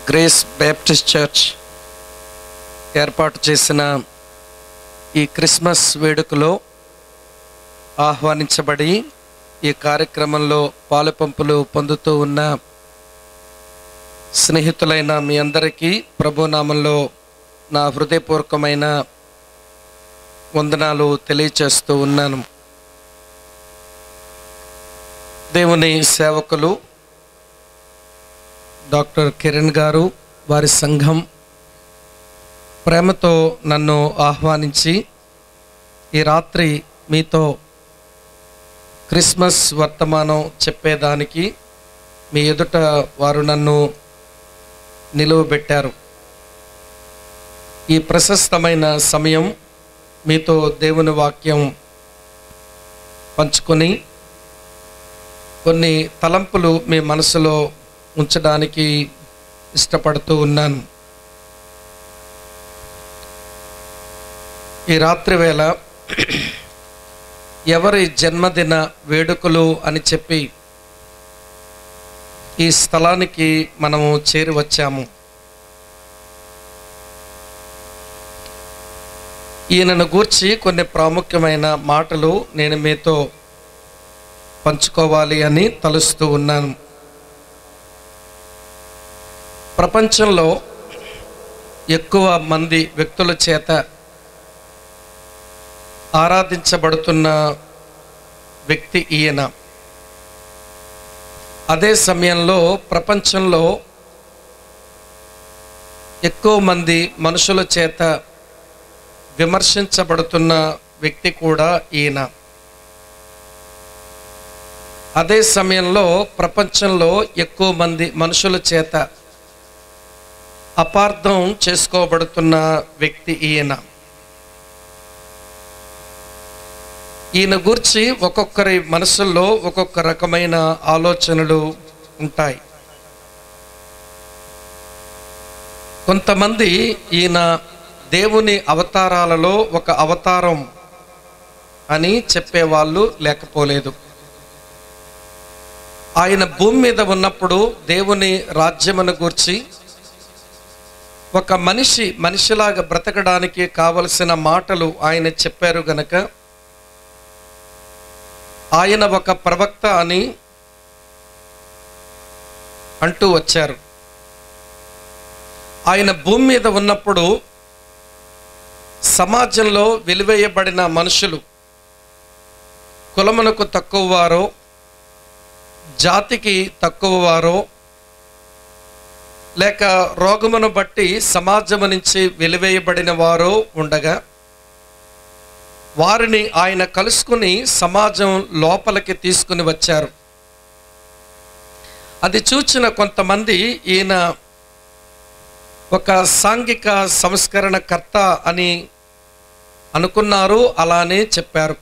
Grace Baptist church ఏర్పాటు చేసిన ఈ క్రిస్మస్ వేడుకలో ఆహ్వానించబడి ఈ కార్యక్రమంలో పాలుపంపులు పొందుతూ ఉన్న స్నేహితులైన మీ అందరికీ ప్రభునామంలో నా హృదయపూర్వకమైన వందనాలు తెలియచేస్తూ ఉన్నాను దేవుని సేవకులు డాక్టర్ కిరణ్ గారు వారి సంఘం ప్రేమతో నన్ను ఆహ్వానించి ఈ రాత్రి మీతో క్రిస్మస్ వర్తమానం చెప్పేదానికి మీ ఎదుట వారు నన్ను నిలువబెట్టారు ఈ ప్రశస్తమైన సమయం మీతో దేవుని వాక్యం పంచుకొని కొన్ని తలంపులు మీ మనసులో ఉంచడానికి ఇష్టపడుతూ ఉన్నాను ఈ రాత్రి వేళ ఎవరి జన్మదిన వేడుకలు అని చెప్పి ఈ స్థలానికి మనము చేరి వచ్చాము ఈయనను గూర్చి కొన్ని ప్రాముఖ్యమైన మాటలు నేను మీతో పంచుకోవాలి అని తలుస్తూ ఉన్నాను ప్రపంచంలో ఎక్కువ మంది వ్యక్తుల చేత ఆరాధించబడుతున్న వ్యక్తి ఈయన అదే సమయంలో ప్రపంచంలో ఎక్కువ మంది మనుషుల చేత విమర్శించబడుతున్న వ్యక్తి కూడా ఈయన అదే సమయంలో ప్రపంచంలో ఎక్కువ మంది మనుషుల చేత అపార్థం చేసుకోబడుతున్న వ్యక్తి ఈయన ఈయన గురించి ఒక్కొక్కరి మనసుల్లో ఒక్కొక్క రకమైన ఆలోచనలు ఉంటాయి కొంతమంది ఈయన దేవుని అవతారాలలో ఒక అవతారం అని చెప్పేవాళ్ళు లేకపోలేదు ఆయన భూమి మీద ఉన్నప్పుడు దేవుని రాజ్యమును గూర్చి ఒక మనిషి మనిషిలాగా బ్రతకడానికి కావలసిన మాటలు ఆయన చెప్పారు గనక ఆయన ఒక ప్రవక్త అని అంటూ వచ్చారు ఆయన భూమి మీద ఉన్నప్పుడు సమాజంలో వెలివేయబడిన మనుషులు కులమునకు తక్కువ వారో జాతికి తక్కువ వారో లేక రోగమును బట్టి సమాజము నుంచి వెలివేయబడిన వారో ఉండగా వారిని ఆయన కలుసుకుని సమాజం లోపలికి తీసుకుని వచ్చారు అది చూచిన కొంతమంది ఈయన ఒక సాంఘిక సంస్కరణకర్త అని అనుకున్నారు అలానే చెప్పారు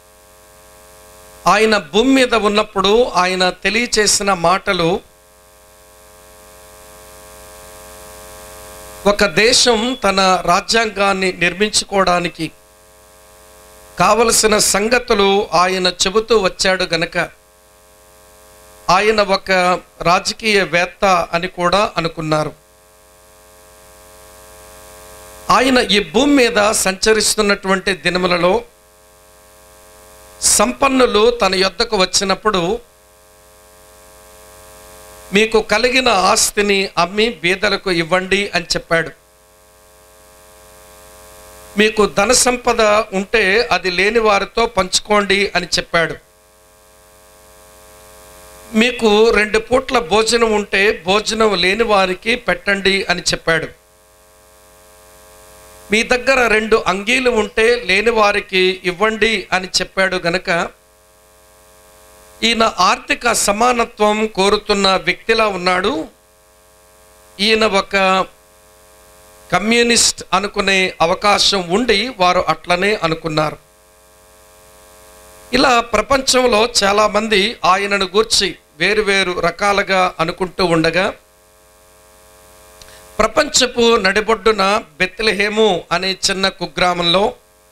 ఆయన భూమి మీద ఉన్నప్పుడు ఆయన తెలియచేసిన మాటలు ఒక దేశం తన రాజ్యాంగాన్ని నిర్మించుకోవడానికి కావలసిన సంగతులు ఆయన చెబుతూ వచ్చాడు గనక ఆయన ఒక రాజకీయవేత్త అని కూడా అనుకున్నారు ఆయన ఈ భూమి మీద సంచరిస్తున్నటువంటి దినములలో సంపన్నులు తన యొద్దకు వచ్చినప్పుడు మీకు కలిగిన ఆస్తిని అమ్మి బీదలకు ఇవ్వండి అని చెప్పాడు మీకు ధన సంపద ఉంటే అది లేని వారితో పంచుకోండి అని చెప్పాడు మీకు రెండు పూట్ల భోజనం ఉంటే భోజనం లేని వారికి పెట్టండి అని చెప్పాడు మీ దగ్గర రెండు అంగీలు ఉంటే లేని వారికి ఇవ్వండి అని చెప్పాడు గనక ఈయన ఆర్థిక సమానత్వం కోరుతున్న వ్యక్తిలా ఉన్నాడు ఈయన ఒక కమ్యూనిస్ట్ అనుకునే అవకాశం ఉండి వారు అట్లనే అనుకున్నారు ఇలా ప్రపంచంలో చాలామంది ఆయనను గూర్చి వేరు వేరు రకాలుగా అనుకుంటూ ఉండగా ప్రపంచపు నడిబొడ్డున బెత్లహేము అనే చిన్న కుగ్రామంలో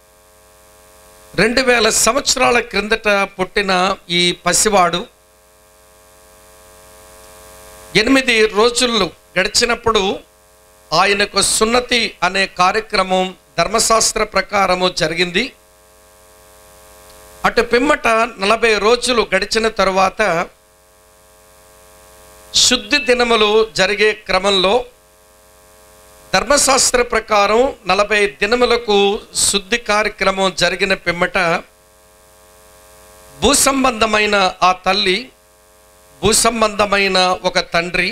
రెండు వేల సంవత్సరాల క్రిందట పుట్టిన ఈ పసివాడు ఎనిమిది రోజులు గడిచినప్పుడు ఆయనకు సున్నతి అనే కార్యక్రమం ధర్మశాస్త్ర ప్రకారము జరిగింది అటు పిమ్మట నలభై రోజులు గడిచిన తరువాత శుద్ధి దినములు జరిగే క్రమంలో ధర్మశాస్త్ర ప్రకారం నలభై దినములకు శుద్ధి కార్యక్రమం జరిగిన పిమ్మట భూసంబంధమైన ఆ తల్లి భూసంబంధమైన ఒక తండ్రి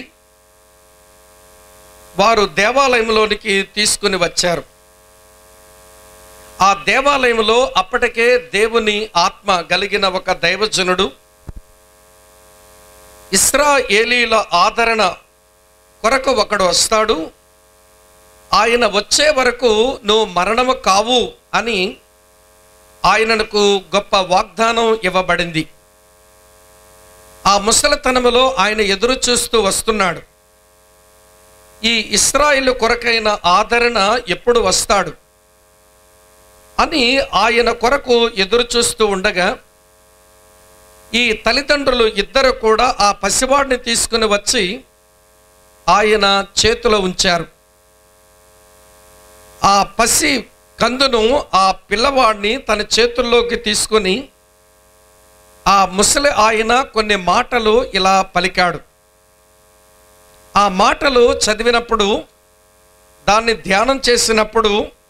వారు దేవాలయంలోనికి తీసుకుని వచ్చారు ఆ దేవాలయంలో అప్పటికే దేవుని ఆత్మ కలిగిన ఒక దైవజనుడు ఇస్రాయేలీల ఆదరణ కొరకు ఒకడు వస్తాడు ఆయన వచ్చే వరకు నువ్వు మరణము కావు అని ఆయనకు గొప్ప వాగ్దానం ఇవ్వబడింది ఆ ముసలితనములో ఆయన ఎదురు చూస్తూ వస్తున్నాడు ఈ ఇస్రాయిల్ కొరకైన ఆదరణ ఎప్పుడు వస్తాడు అని ఆయన కొరకు ఎదురు చూస్తూ ఉండగా ఈ తల్లిదండ్రులు ఇద్దరు కూడా ఆ పసివాడిని తీసుకుని వచ్చి ఆయన చేతిలో ఉంచారు ఆ పసి కందును ఆ పిల్లవాడిని తన చేతుల్లోకి తీసుకుని ఆ ముసలి ఆయన కొన్ని మాటలు ఇలా పలికాడు ఆ మాటలు చదివినప్పుడు దాన్ని ధ్యానం చేసినప్పుడు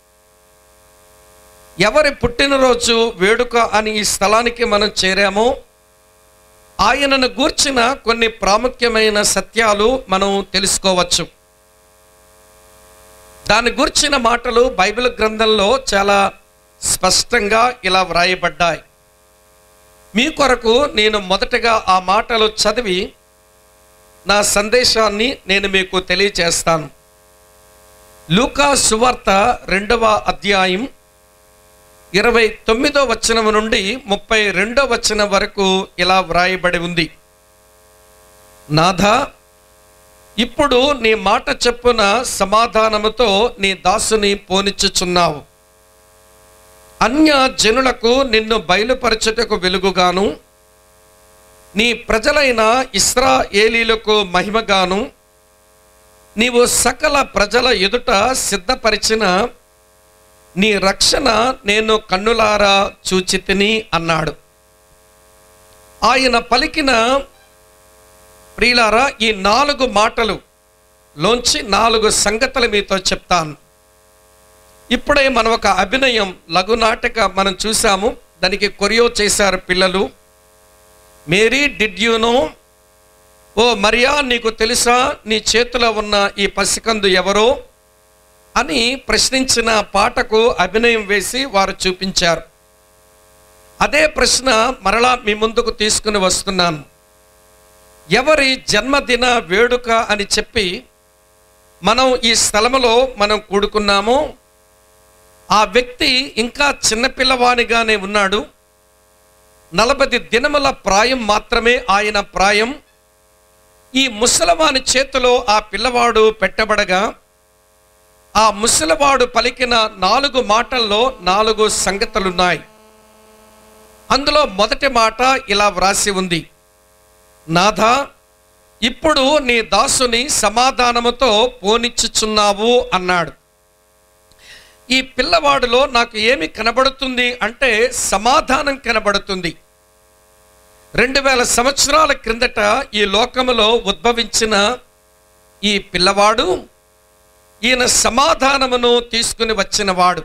ఎవరి పుట్టినరోజు వేడుక అని ఈ స్థలానికి మనం చేరామో ఆయనను గూర్చిన కొన్ని ప్రాముఖ్యమైన సత్యాలు మనం తెలుసుకోవచ్చు దాని గూర్చిన మాటలు బైబిల్ గ్రంథంలో చాలా స్పష్టంగా ఇలా వ్రాయబడ్డాయి మీ కొరకు నేను మొదటగా ఆ మాటలు చదివి నా సందేశాన్ని నేను మీకు తెలియచేస్తాను లూకా సువార్త రెండవ అధ్యాయం ఇరవై తొమ్మిదో వచనం నుండి ముప్పై రెండో వచనం వరకు ఇలా వ్రాయబడి ఉంది నాథ ఇప్పుడు నీ మాట చెప్పున సమాధానముతో నీ దాసుని పోనిచ్చుచున్నావు అన్య జనులకు నిన్ను బయలుపరచుటకు వెలుగుగాను నీ ప్రజలైన ఇస్రాయేలీలకు మహిమగాను నీవు సకల ప్రజల ఎదుట సిద్ధపరిచిన నీ రక్షణ నేను కన్నులారా చూచితిని అన్నాడు ఆయన పలికిన ప్రియులారా ఈ నాలుగు మాటలు లోంచి నాలుగు సంగతులు మీతో చెప్తాను ఇప్పుడే మనం ఒక అభినయం లఘునాటక మనం చూసాము దానికి కొరియో చేశారు పిల్లలు Mary did you know oh Maria నీకు తెలుసా నీ చేతిలో ఉన్న ఈ పసికందు ఎవరో అని ప్రశ్నించిన పాటకు అభినయం వేసి వారు చూపించారు అదే ప్రశ్న మరలా మీ ముందుకు తీసుకుని వస్తున్నాను ఎవరి జన్మదిన వేడుక అని చెప్పి మనం ఈ స్థలములో మనం కూడుకున్నామో ఆ వ్యక్తి ఇంకా చిన్నపిల్లవానిగానే ఉన్నాడు నలభై దినముల ప్రాయం మాత్రమే ఆయన ప్రాయం ఈ ముసలవాని చేతిలో ఆ పిల్లవాడు పెట్టబడగా ఆ ముసలివాడు పలికిన నాలుగు మాటల్లో నాలుగు సంగతులున్నాయి అందులో మొదటి మాట ఇలా వ్రాసి ఉంది నాథా ఇప్పుడు నీ దాసుని సమాధానముతో పోనిచ్చుచున్నావు అన్నాడు ఈ పిల్లవాడిలో నాకు ఏమి కనబడుతుంది అంటే సమాధానం కనబడుతుంది రెండు వేల సంవత్సరాల క్రిందట ఈ లోకములో ఉద్భవించిన ఈ పిల్లవాడు ఈయన సమాధానమును తీసుకుని వచ్చినవాడు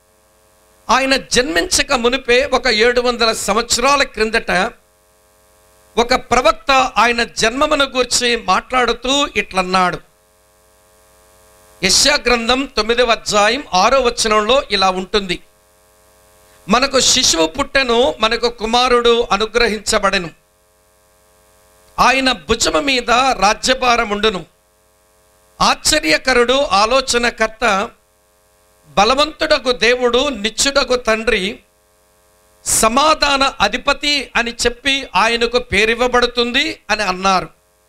ఆయన జన్మించక మునిపే ఒక ఏడు వందల సంవత్సరాల క్రిందట ఒక ప్రవక్త ఆయన జన్మమును గూర్చి మాట్లాడుతూ ఇట్లన్నాడు యశ్యా గ్రంథం తొమ్మిదవ అధ్యాయం ఆరో వచనంలో ఇలా ఉంటుంది మనకు శిశువు పుట్టెను మనకు కుమారుడు అనుగ్రహించబడెను ఆయన భుజము మీద రాజ్యభారముండును ఆశ్చర్యకరుడు ఆలోచనకర్త బలవంతుడకు దేవుడు నిత్యుడకు తండ్రి సమాధాన అధిపతి అని చెప్పి ఆయనకు పేరివ్వబడుతుంది అని అన్నారు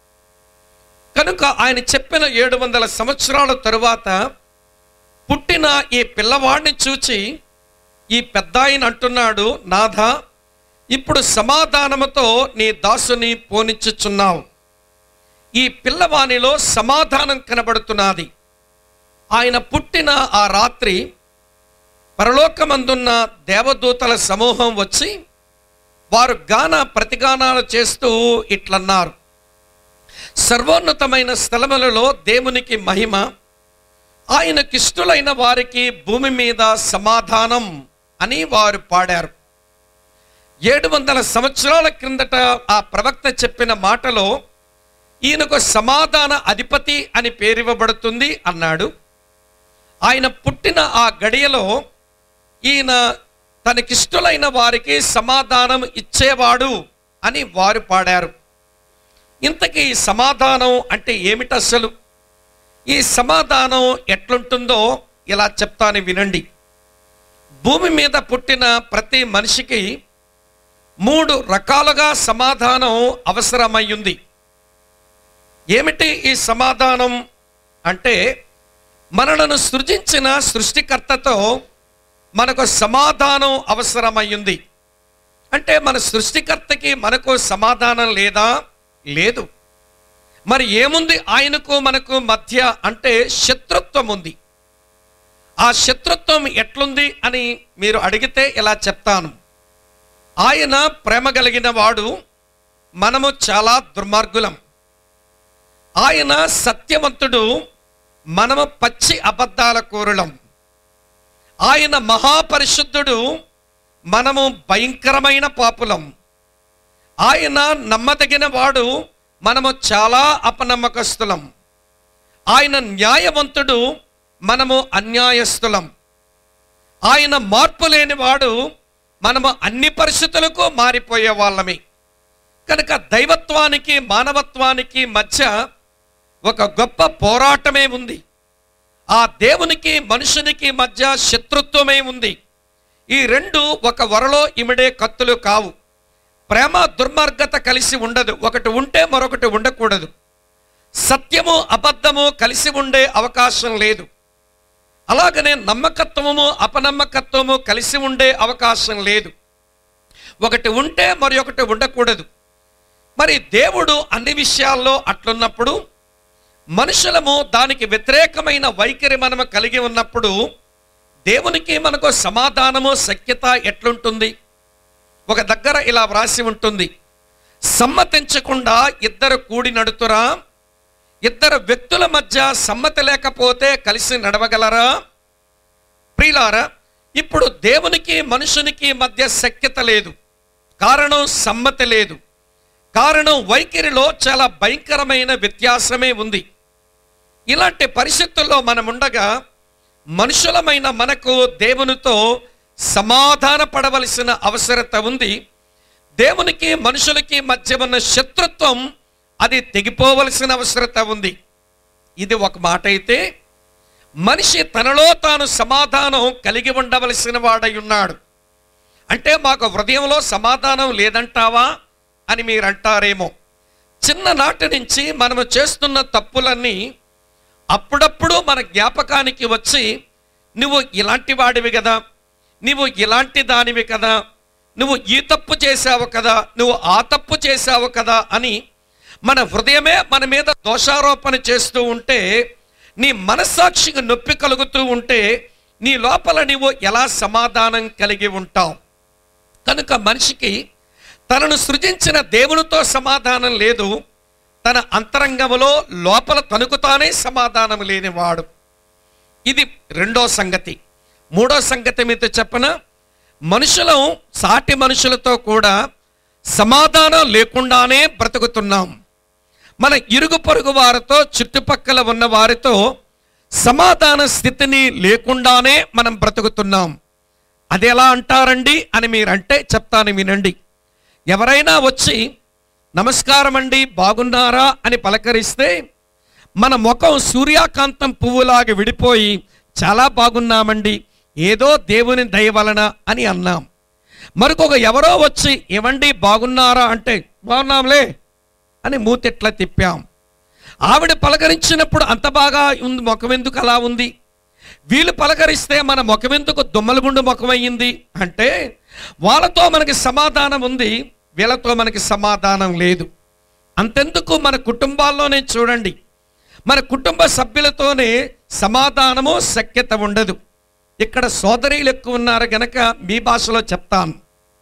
కనుక ఆయన చెప్పిన ఏడు వందల సంవత్సరాల తరువాత పుట్టిన ఈ పిల్లవాడిని చూచి ఈ పెద్ద ఆయన అంటున్నాడు నాథ ఇప్పుడు సమాధానముతో నీ దాసుని పోనిచ్చుచున్నావు ఈ పిల్లవానిలో సమాధానం కనబడుతున్నది ఆయన పుట్టిన ఆ రాత్రి పరలోకమందున్న దేవదూతల సమూహం వచ్చి వారు గాన ప్రతిగానాలు చేస్తూ ఇట్లన్నారు సర్వోన్నతమైన స్థలములలో దేవునికి మహిమ ఆయనకిష్టులైన వారికి భూమి మీద సమాధానం అని వారు పాడారు ఏడు వందల సంవత్సరాల క్రిందట ఆ ప్రవక్త చెప్పిన మాటలో ఈయనకు సమాధాన అధిపతి అని పేరివ్వబడుతుంది అన్నాడు ఆయన పుట్టిన ఆ గడియలో ఈయన తనకిష్టులైన వారికి సమాధానం ఇచ్చేవాడు అని వారు పాడారు ఇంతకీ ఈ సమాధానం అంటే ఏమిటి అసలు ఈ సమాధానం ఎట్లుంటుందో ఇలా చెప్తాను వినండి భూమి మీద పుట్టిన ప్రతి మనిషికి మూడు రకాలుగా సమాధానం అవసరమయ్యింది ఏమిటి ఈ సమాధానం అంటే మనలను సృజించిన సృష్టికర్తతో మనకు సమాధానం అవసరమయ్యింది అంటే మన సృష్టికర్తకి మనకు సమాధానం లేదా లేదు మరి ఏముంది ఆయనకు మనకు మధ్య అంటే శత్రుత్వం ఉంది ఆ శత్రుత్వం ఎట్లుంది అని మీరు అడిగితే ఇలా చెప్తాను ఆయన ప్రేమ కలిగిన వాడు మనము చాలా దుర్మార్గులం ఆయన సత్యవంతుడు మనము పచ్చి అబద్ధాల కూరలం ఆయన మహాపరిశుద్ధుడు మనము భయంకరమైన పాపులం ఆయన నమ్మదగిన వాడు మనము చాలా అపనమ్మకస్తులం ఆయన న్యాయవంతుడు మనము అన్యాయస్తులం ఆయన మార్పు లేని వాడు మనము అన్ని పరిస్థితులకు మారిపోయే వాళ్ళమే కనుక దైవత్వానికి మానవత్వానికి మధ్య ఒక గొప్ప పోరాటమే ఉంది ఆ దేవునికి మనుషునికి మధ్య శత్రుత్వమే ఉంది ఈ రెండు ఒక వరలో ఇమిడే కత్తులు కావు ప్రేమ దుర్మార్గత కలిసి ఉండదు ఒకటి ఉంటే మరొకటి ఉండకూడదు సత్యము అబద్ధము కలిసి ఉండే అవకాశం లేదు అలాగనే నమ్మకత్వము అపనమ్మకత్వము కలిసి ఉండే అవకాశం లేదు ఒకటి ఉంటే మరి ఒకటి ఉండకూడదు మరి దేవుడు అన్ని విషయాల్లో అట్లున్నప్పుడు మనుషులము దానికి వ్యతిరేకమైన వైఖరి మనము కలిగి ఉన్నప్పుడు దేవునికి మనకు సమాధానము సఖ్యత ఎట్లుంటుంది ఒక దగ్గర ఇలా వ్రాసి ఉంటుంది సమ్మతించకుండా ఇద్దరు కూడి నడుతురా ఇద్దరు వ్యక్తుల మధ్య సమ్మతి లేకపోతే కలిసి నడవగలరా ప్రియులారా ఇప్పుడు దేవునికి మనుషునికి మధ్య సఖ్యత లేదు కారణం సమ్మతి లేదు కారణం వైఖరిలో చాలా భయంకరమైన వ్యత్యాసమే ఉంది ఇలాంటి పరిస్థితుల్లో మనం ఉండగా మనుషులమైన మనకు దేవునితో సమాధాన పడవలసిన అవసరత ఉంది దేవునికి మనుషులకి మధ్య ఉన్న శత్రుత్వం అది తెగిపోవలసిన అవసరత ఉంది ఇది ఒక మాట అయితే మనిషి తనలో తాను సమాధానం కలిగి ఉండవలసిన వాడై ఉన్నాడు అంటే మాకు హృదయంలో సమాధానం లేదంటావా అని మీరు అంటారేమో చిన్ననాటి నుంచి మనము చేస్తున్న తప్పులన్నీ అప్పుడప్పుడు మన జ్ఞాపకానికి వచ్చి నువ్వు ఇలాంటి వాడివి కదా నువ్వు ఇలాంటి దానివి కదా నువ్వు ఈ తప్పు చేశావు కదా నువ్వు ఆ తప్పు చేశావు కదా అని మన హృదయమే మన మీద దోషారోపణ చేస్తూ ఉంటే నీ మనస్సాక్షికి నొప్పి కలుగుతూ ఉంటే నీ లోపల నీవు ఎలా సమాధానం కలిగి ఉంటావు కనుక మనిషికి తనను సృజించిన దేవునితో సమాధానం లేదు తన అంతరంగములో లోపల తనకు తానే సమాధానం లేనివాడు ఇది రెండో సంగతి మూడో సంగతి మీతో చెప్పన మనుషులం సాటి మనుషులతో కూడా సమాధానం లేకుండానే బ్రతుకుతున్నాం మన ఇరుగు పొరుగు వారితో చుట్టుపక్కల ఉన్న వారితో సమాధాన స్థితిని లేకుండానే మనం బ్రతుకుతున్నాం అది ఎలా అంటారండి అని మీరంటే చెప్తాను వినండి ఎవరైనా వచ్చి నమస్కారం అండి బాగున్నారా అని పలకరిస్తే మన ముఖం సూర్యకాంతం పువ్వులాగా విడిపోయి చాలా బాగున్నామండి ఏదో దేవుని దయ వలన అని అన్నాం మరొక ఎవరో వచ్చి ఏమండి బాగున్నారా అంటే బాగున్నాంలే అని మూతెట్లా తిప్పాం ఆవిడ పలకరించినప్పుడు అంత బాగా ఉంది ముఖం ఎందుకు అలా ఉంది వీళ్ళు పలకరిస్తే మన ముఖం ఎందుకు దుమ్మలగుండు ముఖం అయ్యింది అంటే వాళ్ళతో మనకి సమాధానం ఉంది వీళ్ళతో మనకి సమాధానం లేదు అంతెందుకు మన కుటుంబాల్లోనే చూడండి మన కుటుంబ సభ్యులతోనే సమాధానము సఖ్యత ఉండదు ఇక్కడ సోదరీలు ఎక్కువ ఉన్నారు గనక మీ భాషలో చెప్తాను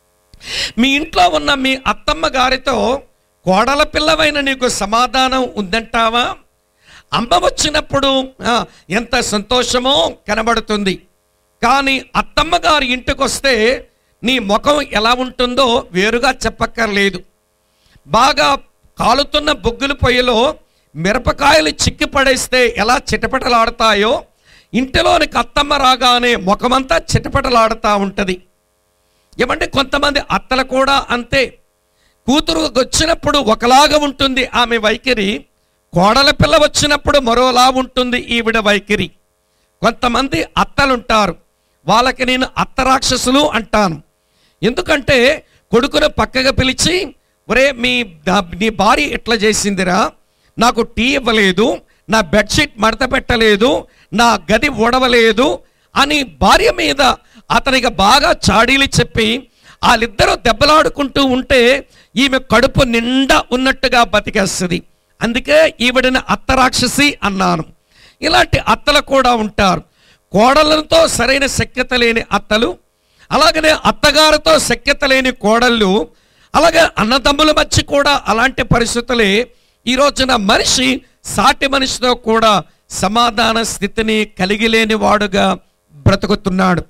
మీ ఇంట్లో ఉన్న మీ అత్తమ్మ గారితో కోడల పిల్లవైన నీకు సమాధానం ఉందంటావా అమ్మ వచ్చినప్పుడు ఆ, ఎంత సంతోషమో కనబడుతుంది కానీ అత్తమ్మ గారి ఇంటికి వస్తే నీ ముఖం ఎలా ఉంటుందో వేరుగా చెప్పక్కర్లేదు బాగా కాలుతున్న బొగ్గుల పొయ్యిలో మిరపకాయలు చిక్కి పడేస్తే ఎలా చిటపటలాడతాయో ఇంటిలోనికి అత్తమ్మ రాగానే ముఖమంతా చిటపటలాడుతూ ఉంటుంది ఏమంటే కొంతమంది అత్తలు కూడా అంతే కూతురు వచ్చినప్పుడు ఒకలాగా ఉంటుంది ఆమె వైఖరి కోడల పిల్ల వచ్చినప్పుడు మరోలా ఉంటుంది ఈవిడ వైఖరి కొంతమంది అత్తలుంటారు వాళ్ళకి నేను అత్త రాక్షసులు అంటాను ఎందుకంటే కొడుకును పక్కగా పిలిచి ఒరే మీ దా- నీ భార్య ఎట్లా చేసిందిరా నాకు టీ ఇవ్వలేదు నా బెడ్షీట్ మడత పెట్టలేదు నా గది ఓడవలేదు అని భార్య మీద అతనికి బాగా చాడీలు చెప్పి వాళ్ళిద్దరూ దెబ్బలాడుకుంటూ ఉంటే ఈమె కడుపు నిండా ఉన్నట్టుగా బతికేస్తుంది అందుకే ఈవిడని అత్త రాక్షసి అన్నాను ఇలాంటి అత్తలు కూడా ఉంటారు కోడలతో సరైన శక్యత లేని అత్తలు అలాగనే అత్తగారితో శక్యత లేని కోడళ్ళు అలాగే అన్నదమ్ముల మధ్య కూడా అలాంటి పరిస్థితులే ఈ రోజున మనిషి సాటి మనిషితో కూడా సమాధాన స్థితిని కలిగి లేని వాడుగా బ్రతుకుతున్నాడు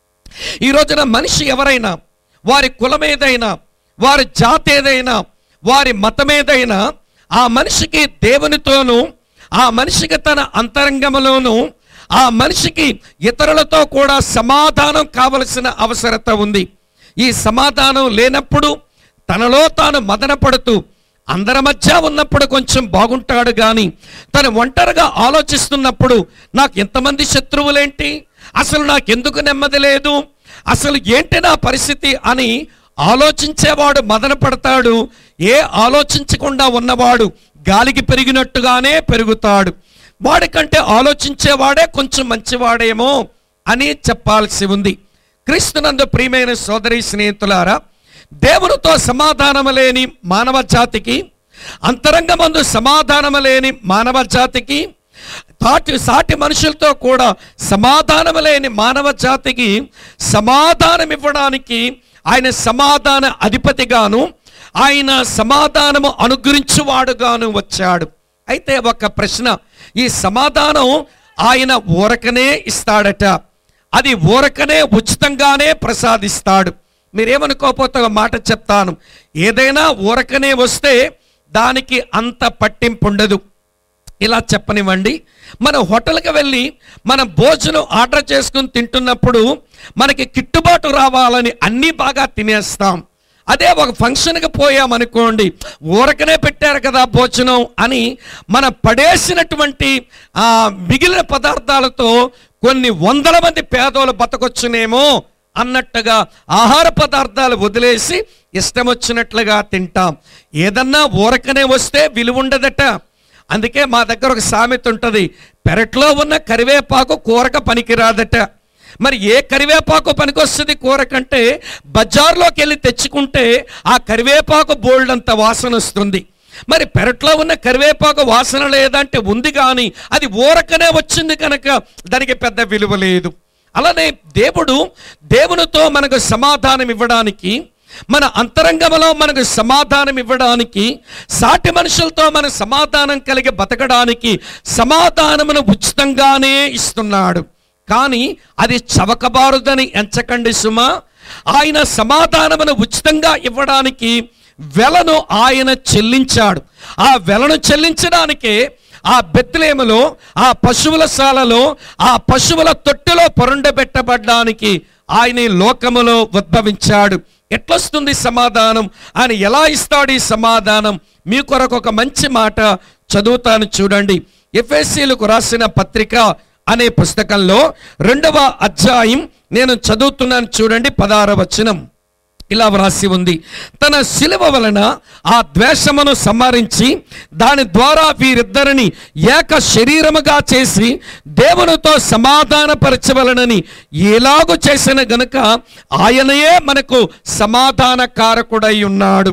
ఈ రోజున మనిషి ఎవరైనా వారి కులం ఏదైనా వారి జాతి ఏదైనా వారి మతం ఏదైనా ఆ మనిషికి దేవునితోనూ ఆ మనిషికి తన అంతరంగంలోనూ ఆ మనిషికి ఇతరులతో కూడా సమాధానం కావలసిన అవసరత ఉంది ఈ సమాధానం లేనప్పుడు తనలో తాను మదనపడుతూ అందరి మధ్య ఉన్నప్పుడు కొంచెం బాగుంటాడు కానీ తను ఒంటరిగా ఆలోచిస్తున్నప్పుడు నాకు ఎంతమంది శత్రువులేంటి అసలు నాకెందుకు నెమ్మది లేదు అసలు ఏంటి నా పరిస్థితి అని ఆలోచించేవాడు మదన పడతాడు ఏ ఆలోచించకుండా ఉన్నవాడు గాలికి పెరిగినట్టుగానే పెరుగుతాడు వాడికంటే ఆలోచించేవాడే కొంచెం మంచివాడేమో అని చెప్పాల్సి ఉంది క్రీస్తునందు ప్రియమైన సోదరి స్నేహితులారా దేవునితో సమాధానము లేని మానవ జాతికి అంతరంగమందు సమాధానము లేని మానవ జాతికి తాటి సాటి మనుషులతో కూడా సమాధానం లేని మానవ జాతికి సమాధానం ఇవ్వడానికి ఆయన సమాధాన అధిపతిగాను ఆయన సమాధానము అనుగ్రహించువాడుగాను వచ్చాడు అయితే ఒక ప్రశ్న ఈ సమాధానం ఆయన ఊరకనే ఇస్తాడట అది ఊరకనే ఉచితంగానే ప్రసాదిస్తాడు మీరేమనుకోకపోతే ఒక మాట చెప్తాను ఏదైనా ఊరకనే వస్తే దానికి అంత పట్టింపు ఉండదు ఇలా చెప్పనివ్వండి మన హోటల్కి వెళ్ళి మన భోజనం ఆర్డర్ చేసుకుని తింటున్నప్పుడు మనకి కిట్టుబాటు రావాలని అన్నీ బాగా తినేస్తాం అదే ఒక ఫంక్షన్కి పోయామనుకోండి ఊరకనే పెట్టారు కదా భోజనం అని మన పడేసినటువంటి ఆ మిగిలిన పదార్థాలతో కొన్ని వందల మంది పేదోళ్ళు బతకొచ్చునేమో అన్నట్టుగా ఆహార పదార్థాలు వదిలేసి ఇష్టం వచ్చినట్లుగా తింటాం ఏదన్నా ఊరకనే వస్తే విలువ ఉండదట అందుకే మా దగ్గర ఒక సామెత ఉంటుంది పెరట్లో ఉన్న కరివేపాకు కూరక పనికిరాదట మరి ఏ కరివేపాకు పనికొస్తుంది కూర కంటే బజార్లోకి వెళ్ళి తెచ్చుకుంటే ఆ కరివేపాకు బోల్డ్ అంత వాసన వస్తుంది మరి పెరట్లో ఉన్న కరివేపాకు వాసన లేదంటే ఉంది కానీ అది ఊరకనే వచ్చింది కనుక దానికి పెద్ద విలువ లేదు అలానే దేవుడు దేవునితో మనకు సమాధానం ఇవ్వడానికి మన అంతరంగంలో మనకు సమాధానం ఇవ్వడానికి సాటి మనుషులతో మన సమాధానం కలిగి బతకడానికి సమాధానమును ఉచితంగానే ఇస్తున్నాడు కానీ అది చవకబారుదని ఎంచకండి సుమా ఆయన సమాధానమును ఉచితంగా ఇవ్వడానికి వెలను ఆయన చెల్లించాడు ఆ వెలను చెల్లించడానికే ఆ బెత్లేములో ఆ పశువుల శాలలో ఆ పశువుల తొట్టిలో పొరుండబెట్టబడ్డానికి ఆయన ఈ లోకములో ఉద్భవించాడు ఎట్లొస్తుంది సమాధానం ఆయన ఎలా ఇస్తాడు ఈ సమాధానం మీ కొరకు ఒక మంచి మాట చదువుతాను చూడండి ఎఫ్ఎస్సీలకు రాసిన పత్రిక అనే పుస్తకంలో రెండవ అధ్యాయం నేను చదువుతున్నాను చూడండి పదార వచనం ఇలా వ్రాసి ఉంది తన శిలువ వలన ఆ ద్వేషమును సంహరించి దాని ద్వారా వీరిద్దరిని ఏక శరీరముగా చేసి దేవునితో సమాధానపరచవలనని ఎలాగూ చేసిన గనుక ఆయనయే మనకు సమాధాన కారకుడై ఉన్నాడు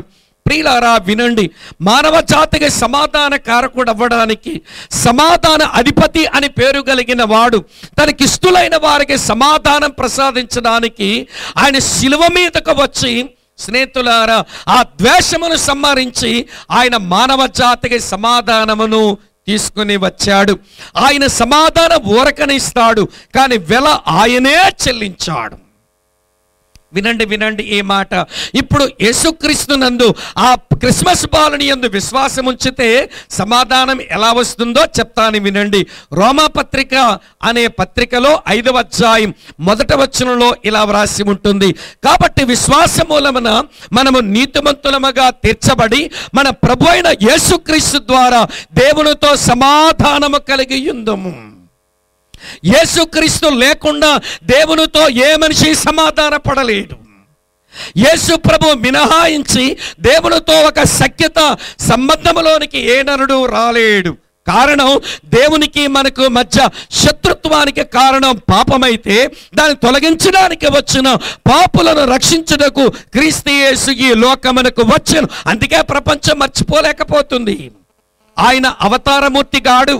ప్రియులారా వినండి మానవ జాతికి సమాధాన కారకుడు అవ్వడానికి సమాధాన అధిపతి అని పేరు కలిగిన వాడు తనకిష్టులైన వారికి సమాధానం ప్రసాదించడానికి ఆయన శిలువ మీదకు వచ్చి స్నేహితులారా ఆ ద్వేషమును సంహరించి ఆయన మానవ జాతికి సమాధానమును తీసుకుని వచ్చాడు ఆయన సమాధానం ఊరకనిస్తాడు కానీ వెల ఆయనే చెల్లించాడు వినండి వినండి ఈ మాట ఇప్పుడు యేసుక్రీస్తు నందు ఆ క్రిస్మస్ బాలుని యందు విశ్వాసం ఉంచితే సమాధానం ఎలా వస్తుందో చెప్తాను వినండి రోమా పత్రిక అనే పత్రికలో ఐదవ అధ్యాయం మొదట వచనంలో ఇలా వ్రాసి ఉంటుంది కాబట్టి విశ్వాస మూలమున మనము నీతిమంతులముగా తీర్చబడి మన ప్రభు అయిన యేసుక్రీస్తు ద్వారా దేవునితో సమాధానము కలిగి ఉందము యేసుక్రీస్తు లేకుండా దేవునితో ఏ మనిషి సమాధాన పడలేడు యేసు ప్రభు మినహాయించి దేవునితో ఒక సఖ్యత సంబంధములోనికి ఏ నరుడు రాలేడు కారణం దేవునికి మనకు మధ్య శత్రుత్వానికి కారణం పాపమైతే దాన్ని తొలగించడానికి వచ్చిన పాపులను రక్షించుటకు క్రీస్తు యేసు ఈ లోకమునకు వచ్చను అందుకే ప్రపంచం మర్చిపోలేకపోతుంది ఆయన అవతారమూర్తి గాడు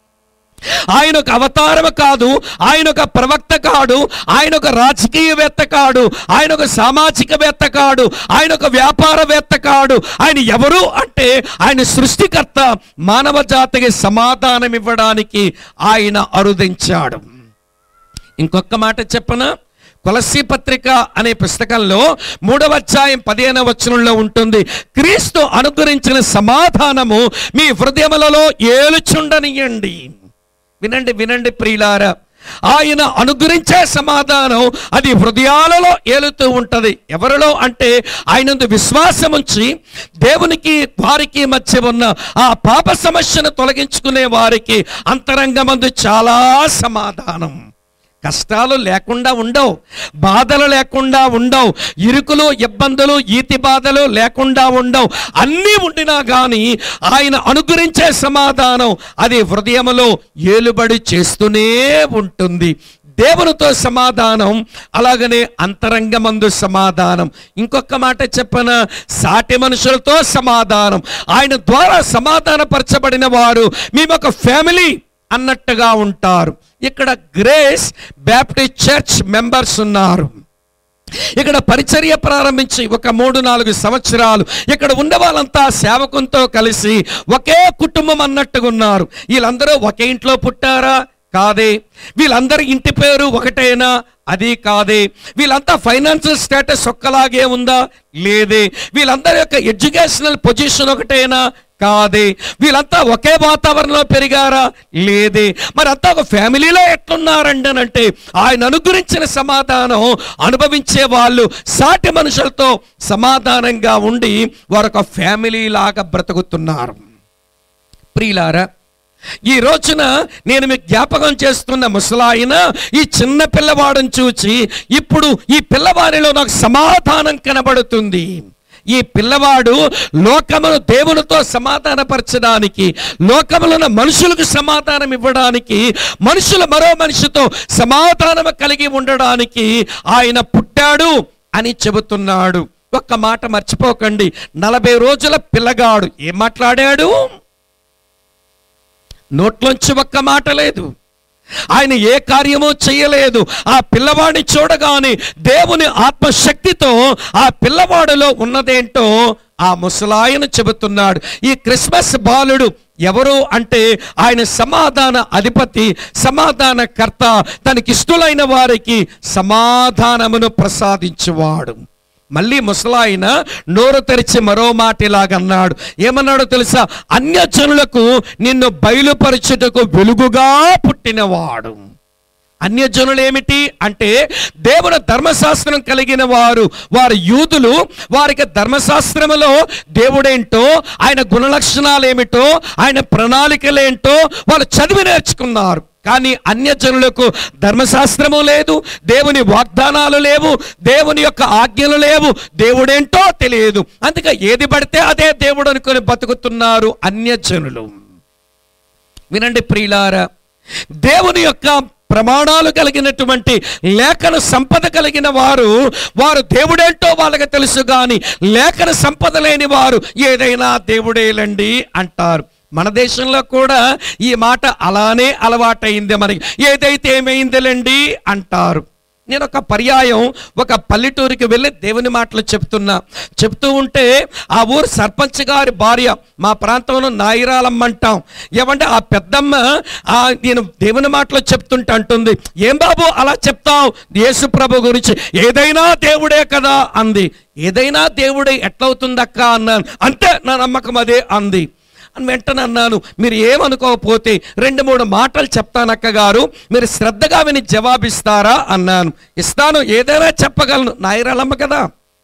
ఆయన ఒక అవతారము కాదు ఆయన ఒక ప్రవక్త కాడు ఆయన ఒక రాజకీయవేత్త కాడు ఆయన ఒక సామాజికవేత్త కాడు ఆయన ఒక వ్యాపారవేత్త కాడు ఆయన ఎవరు అంటే ఆయన సృష్టికర్త మానవ జాతికి సమాధానం ఇవ్వడానికి ఆయన అరుదించాడు ఇంకొక మాట చెప్పనా కొలసి పత్రిక అనే పుస్తకంలో మూడవ అధ్యాయం పదిహేనవ వచనంలో ఉంటుంది క్రీస్తు అనుగ్రహించిన సమాధానము మీ హృదయములలో ఏలుచుండనియండి వినండి వినండి ప్రియులారా ఆయన అనుగ్రహించే సమాధానం అది హృదయాలలో ఏలుతూ ఉంటది ఎవరిలో అంటే ఆయనందు విశ్వాసం ఉంచి దేవునికి వారికి మధ్య ఉన్న ఆ పాప సమస్యను తొలగించుకునే వారికి అంతరంగమందు చాలా సమాధానం కష్టాలు లేకుండా ఉండవు బాధలు లేకుండా ఉండవు ఇరుకులు ఇబ్బందులు ఈతి బాధలు లేకుండా ఉండవు అన్నీ ఉండినా కానీ ఆయన అనుగ్రహించే సమాధానం అది హృదయములో ఏలుబడి చేస్తూనే ఉంటుంది దేవునితో సమాధానం అలాగనే అంతరంగమందు సమాధానం ఇంకొక మాట చెప్పన సాటి మనుషులతో సమాధానం ఆయన ద్వారా సమాధానపరచబడిన వారు మేము ఒక ఫ్యామిలీ అన్నట్టుగా ఉంటారు ఇక్కడ గ్రేస్ బ్యాప్టిస్ట్ చర్చ్ మెంబర్స్ ఉన్నారు ఇక్కడ పరిచర్య ప్రారంభించి ఒక మూడు నాలుగు సంవత్సరాలు ఇక్కడ ఉన్న వాళ్ళంతా సేవకునితో కలిసి ఒకే కుటుంబం అన్నట్టుగా ఉన్నారు వీళ్ళందరూ ఒకే ఇంట్లో పుట్టారా కాదే వీళ్ళందరి ఇంటి పేరు ఒకటేనా అది కాదే వీళ్ళంతా ఫైనాన్షియల్ స్టేటస్ ఒక్కలాగే ఉందా లేదే వీళ్ళందరి యొక్క ఎడ్యుకేషనల్ పొజిషన్ ఒకటేనా కాదే వీళ్ళంతా ఒకే వాతావరణంలో పెరిగారా లేదే మరి అంతా ఒక ఫ్యామిలీలో ఎట్లున్నారండి అని అంటే ఆయన అనుగ్రహించిన సమాధానం అనుభవించే వాళ్ళు సాటి మనుషులతో సమాధానంగా ఉండి వారు ఒక ఫ్యామిలీ లాగా బ్రతుకుతున్నారు ప్రియులారా ఈ రోజున నేను మీకు జ్ఞాపకం చేస్తున్న ముసలాయన ఈ చిన్న పిల్లవాడిని చూచి ఇప్పుడు ఈ పిల్లవాడిలో నాకు సమాధానం కనబడుతుంది ఈ పిల్లవాడు లోకమును దేవునితో సమాధానపరచడానికి లోకములో ఉన్న మనుషులకు సమాధానం ఇవ్వడానికి మనుషులు మరో మనిషితో సమాధానం కలిగి ఉండడానికి ఆయన పుట్టాడు అని చెబుతున్నాడు ఒక్క మాట మర్చిపోకండి నలభై రోజుల పిల్లగాడు ఏం మాట్లాడాడు నోట్లోంచి ఒక్క మాట లేదు ఆయన ఏ కార్యమో చేయలేదు ఆ పిల్లవాడిని చూడగానే దేవుని ఆత్మశక్తితో ఆ పిల్లవాడిలో ఉన్నదేంటో ఆ ముసలాయన చెబుతున్నాడు ఈ క్రిస్మస్ బాలుడు ఎవరు అంటే ఆయన సమాధాన అధిపతి సమాధాన కర్త తనకిష్టులైన వారికి సమాధానమును ప్రసాదించువాడు మళ్ళీ ముసలాయన నోరు తెరిచి మరో మాట ఇలాగన్నాడు ఏమన్నాడో తెలుసా అన్యజనులకు నిన్ను బయలుపరచుటకు వెలుగుగా పుట్టినవాడు అన్యజనులు ఏమిటి అంటే దేవుని ధర్మశాస్త్రం కలిగిన వారు వారు యూదులు వారికి ధర్మశాస్త్రములో దేవుడేంటో ఆయన గుణలక్షణాలు ఏమిటో ఆయన ప్రణాళికలేంటో వాళ్ళు చదివి నేర్చుకున్నారు కానీ అన్యజనులకు ధర్మశాస్త్రము లేదు దేవుని వాగ్దానాలు లేవు దేవుని యొక్క ఆజ్ఞలు లేవు దేవుడేంటో తెలియదు అందుకే ఏది పడితే అదే దేవుడు అనుకొని బతుకుతున్నారు అన్యజనులు వినండి ప్రియులారా దేవుని యొక్క ప్రమాణాలు కలిగినటువంటి లేఖన సంపద కలిగిన వారు వారు దేవుడేంటో వాళ్ళకి తెలుసు కానీ లేఖన సంపద లేని వారు ఏదైనా దేవుడేలండి అంటారు మన దేశంలో కూడా ఈ మాట అలానే అలవాటైంది మనకి ఏదైతే ఏమైందిలేండి అంటారు నేను ఒక పర్యాయం ఒక పల్లెటూరికి వెళ్ళి దేవుని మాటలు చెప్తున్నా చెప్తూ ఉంటే ఆ ఊరు సర్పంచ్ గారి భార్య మా ప్రాంతంలో నాయిరాలమ్మ అంటాం ఏమంటే ఆ పెద్దమ్మ ఆ నేను దేవుని మాటలు చెప్తుంటే అంటుంది ఏం బాబు అలా చెప్తావు యేసు ప్రభు గురించి ఏదైనా దేవుడే కదా అంది ఏదైనా దేవుడే ఎట్లవుతుందక్క అన్నాను అంతే నా నమ్మకం అదే అంది అని వెంటనే అన్నాను మీరు ఏమనుకోకపోతే రెండు మూడు మాటలు చెప్తాను అక్క గారు మీరు శ్రద్ధగా విని జవాబిస్తారా అన్నాను ఇస్తాను ఏదైనా చెప్పగలను నాయరాలమ్మ కదా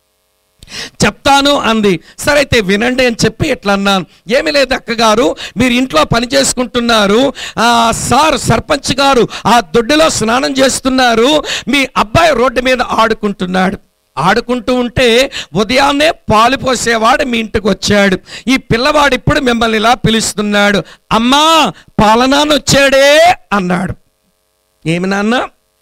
చెప్తాను అంది సరే అయితే వినండి అని చెప్పి ఇట్లా అన్నాను ఏమీ లేదు అక్కగారు మీరు ఇంట్లో పని చేసుకుంటున్నారు ఆ సార్ సర్పంచ్ గారు ఆ దొడ్డిలో స్నానం చేస్తున్నారు మీ అబ్బాయి రోడ్డు మీద ఆడుకుంటున్నాడు ఆడుకుంటూ ఉంటే ఉదయాన్నే పాలు పోసేవాడు మీ ఇంటికి వచ్చాడు ఈ పిల్లవాడు ఇప్పుడు మిమ్మల్ని ఇలా పిలుస్తున్నాడు అమ్మా పాలనాన్ని వచ్చాడే అన్నాడు ఏమి నాన్న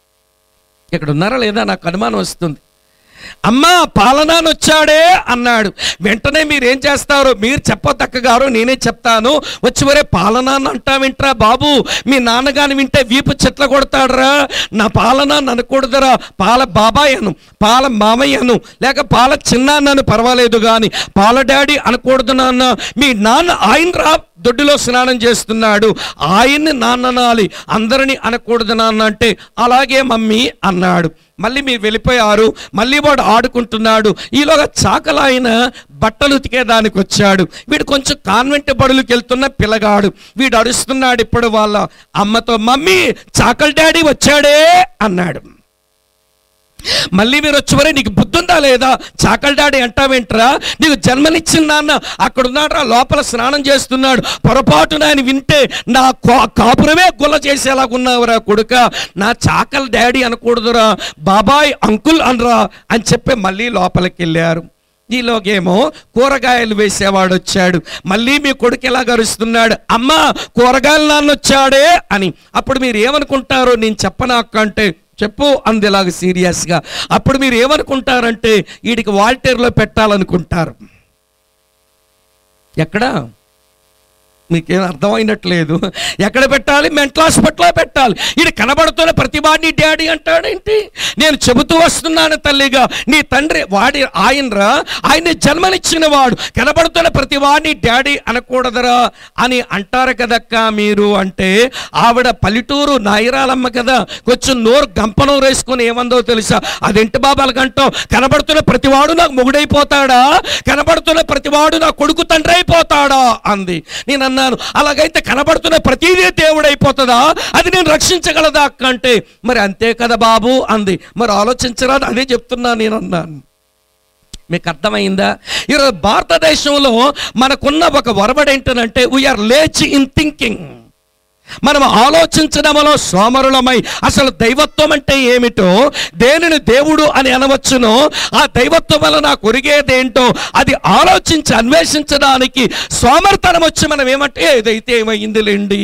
ఇక్కడ ఉన్నారా లేదా నాకు అనుమానం వస్తుంది అమ్మా పాలనాన్ని వచ్చాడే అన్నాడు వెంటనే మీరు ఏం చేస్తారు మీరు చెప్పొద్దక్క గారు నేనే చెప్తాను వచ్చి వరే పాలనాన్ని అంటావింట్రా బాబు మీ నాన్నగాని వింటే వీపు చెట్ల కొడతాడరా నా పాలనాన్ని అనకూడదురా పాల బాబాయ్ అను పాల మామయ్యను లేక పాల చిన్నాన్నను పర్వాలేదు కానీ పాల డాడీ అనకూడదు నాన్న మీ నాన్న ఆయన రా దొడ్డిలో స్నానం చేస్తున్నాడు ఆయన్ని నాన్ననాలి అందరిని అనకూడదు నాన్న అంటే అలాగే మమ్మీ అన్నాడు మళ్ళీ మీరు వెళ్ళిపోయారు మళ్ళీ వాడు ఆడుకుంటున్నాడు ఈలోగా చాకలాయన బట్టలు ఉతికేదానికి వచ్చాడు వీడు కొంచెం కాన్వెంట్ బడులకు వెళ్తున్న పిల్లగాడు వీడు అరుస్తున్నాడు ఇప్పుడు వాళ్ళ అమ్మతో మమ్మీ చాకల్ డాడీ వచ్చాడే అన్నాడు మళ్ళీ మీరు వచ్చి వరే నీకు బుద్ధి ఉందా లేదా చాకల్ డాడీ అంటావేంట్రా నీకు జన్మనిచ్చిన నాన్న అక్కడ ఉన్నాడు లోపల స్నానం చేస్తున్నాడు పొరపాటున ఆయన వింటే నా కా- కాపురమే గుల్ల చేసేలాగా ఉన్నావురా కొడుక నా చాకల్ డాడీ అనకూడదురా బాబాయ్ అంకుల్ అనరా అని చెప్పి మళ్ళీ లోపలికి వెళ్ళారు ఈలోగేమో కూరగాయలు వేసేవాడు వచ్చాడు మళ్ళీ మీ కొడుకు ఎలా గరుస్తున్నాడు అమ్మా కూరగాయలు నాన్న వచ్చాడే అని అప్పుడు మీరు ఏమనుకుంటారో నేను చెప్పనాక అంటే చెప్పు అంది ఇలాగ సీరియస్గా అప్పుడు మీరు ఏమనుకుంటారంటే వీడికి వాల్టేర్లో పెట్టాలనుకుంటారు ఎక్కడ మీకేం అర్థమైనట్లేదు ఎక్కడ పెట్టాలి మెంటల్ హాస్పిటల్లో పెట్టాలి ఇది కనబడుతున్న ప్రతి వాడిని డాడీ అంటాడేంటి నేను చెబుతూ వస్తున్నాను తల్లిగా నీ తండ్రి వాడి ఆయనరా ఆయన్ని జన్మనిచ్చిన వాడు కనబడుతున్న ప్రతి వాడిని డాడీ అనకూడదురా అని అంటారు కదక్క మీరు అంటే ఆవిడ పల్లెటూరు నాయిరాలమ్మ కదా కొంచెం నోరు గంపనం వేసుకొని ఏమందో తెలుసా అదేంటి బాబాలు గంటం కనబడుతున్న ప్రతివాడు నాకు మొగుడైపోతాడా కనబడుతున్న ప్రతివాడు నా కొడుకు తండ్రి అయిపోతాడా అంది నేను అన్నాను అలాగైతే కనబడుతున్న ప్రతిదీ దేవుడు అయిపోతుందా అది నేను రక్షించగలదా అక్క అంటే మరి అంతే కదా బాబు అంది మరి ఆలోచించరా అదే చెప్తున్నా నేను అన్నాను మీకు అర్థమైందా ఈరోజు భారతదేశంలో మనకున్న ఒక వరవడు ఏంటంటే వీఆర్ లేచి ఇన్ థింకింగ్ మనం ఆలోచించడంలో సోమరులమై అసలు దైవత్వం అంటే ఏమిటో దేనిని దేవుడు అని అనవచ్చునో ఆ దైవత్వం వల్ల నాకు ఒరిగేదేంటో అది ఆలోచించి అన్వేషించడానికి సోమర్తనం వచ్చి మనం ఏమంటే ఏదైతే ఏమైందిలేండి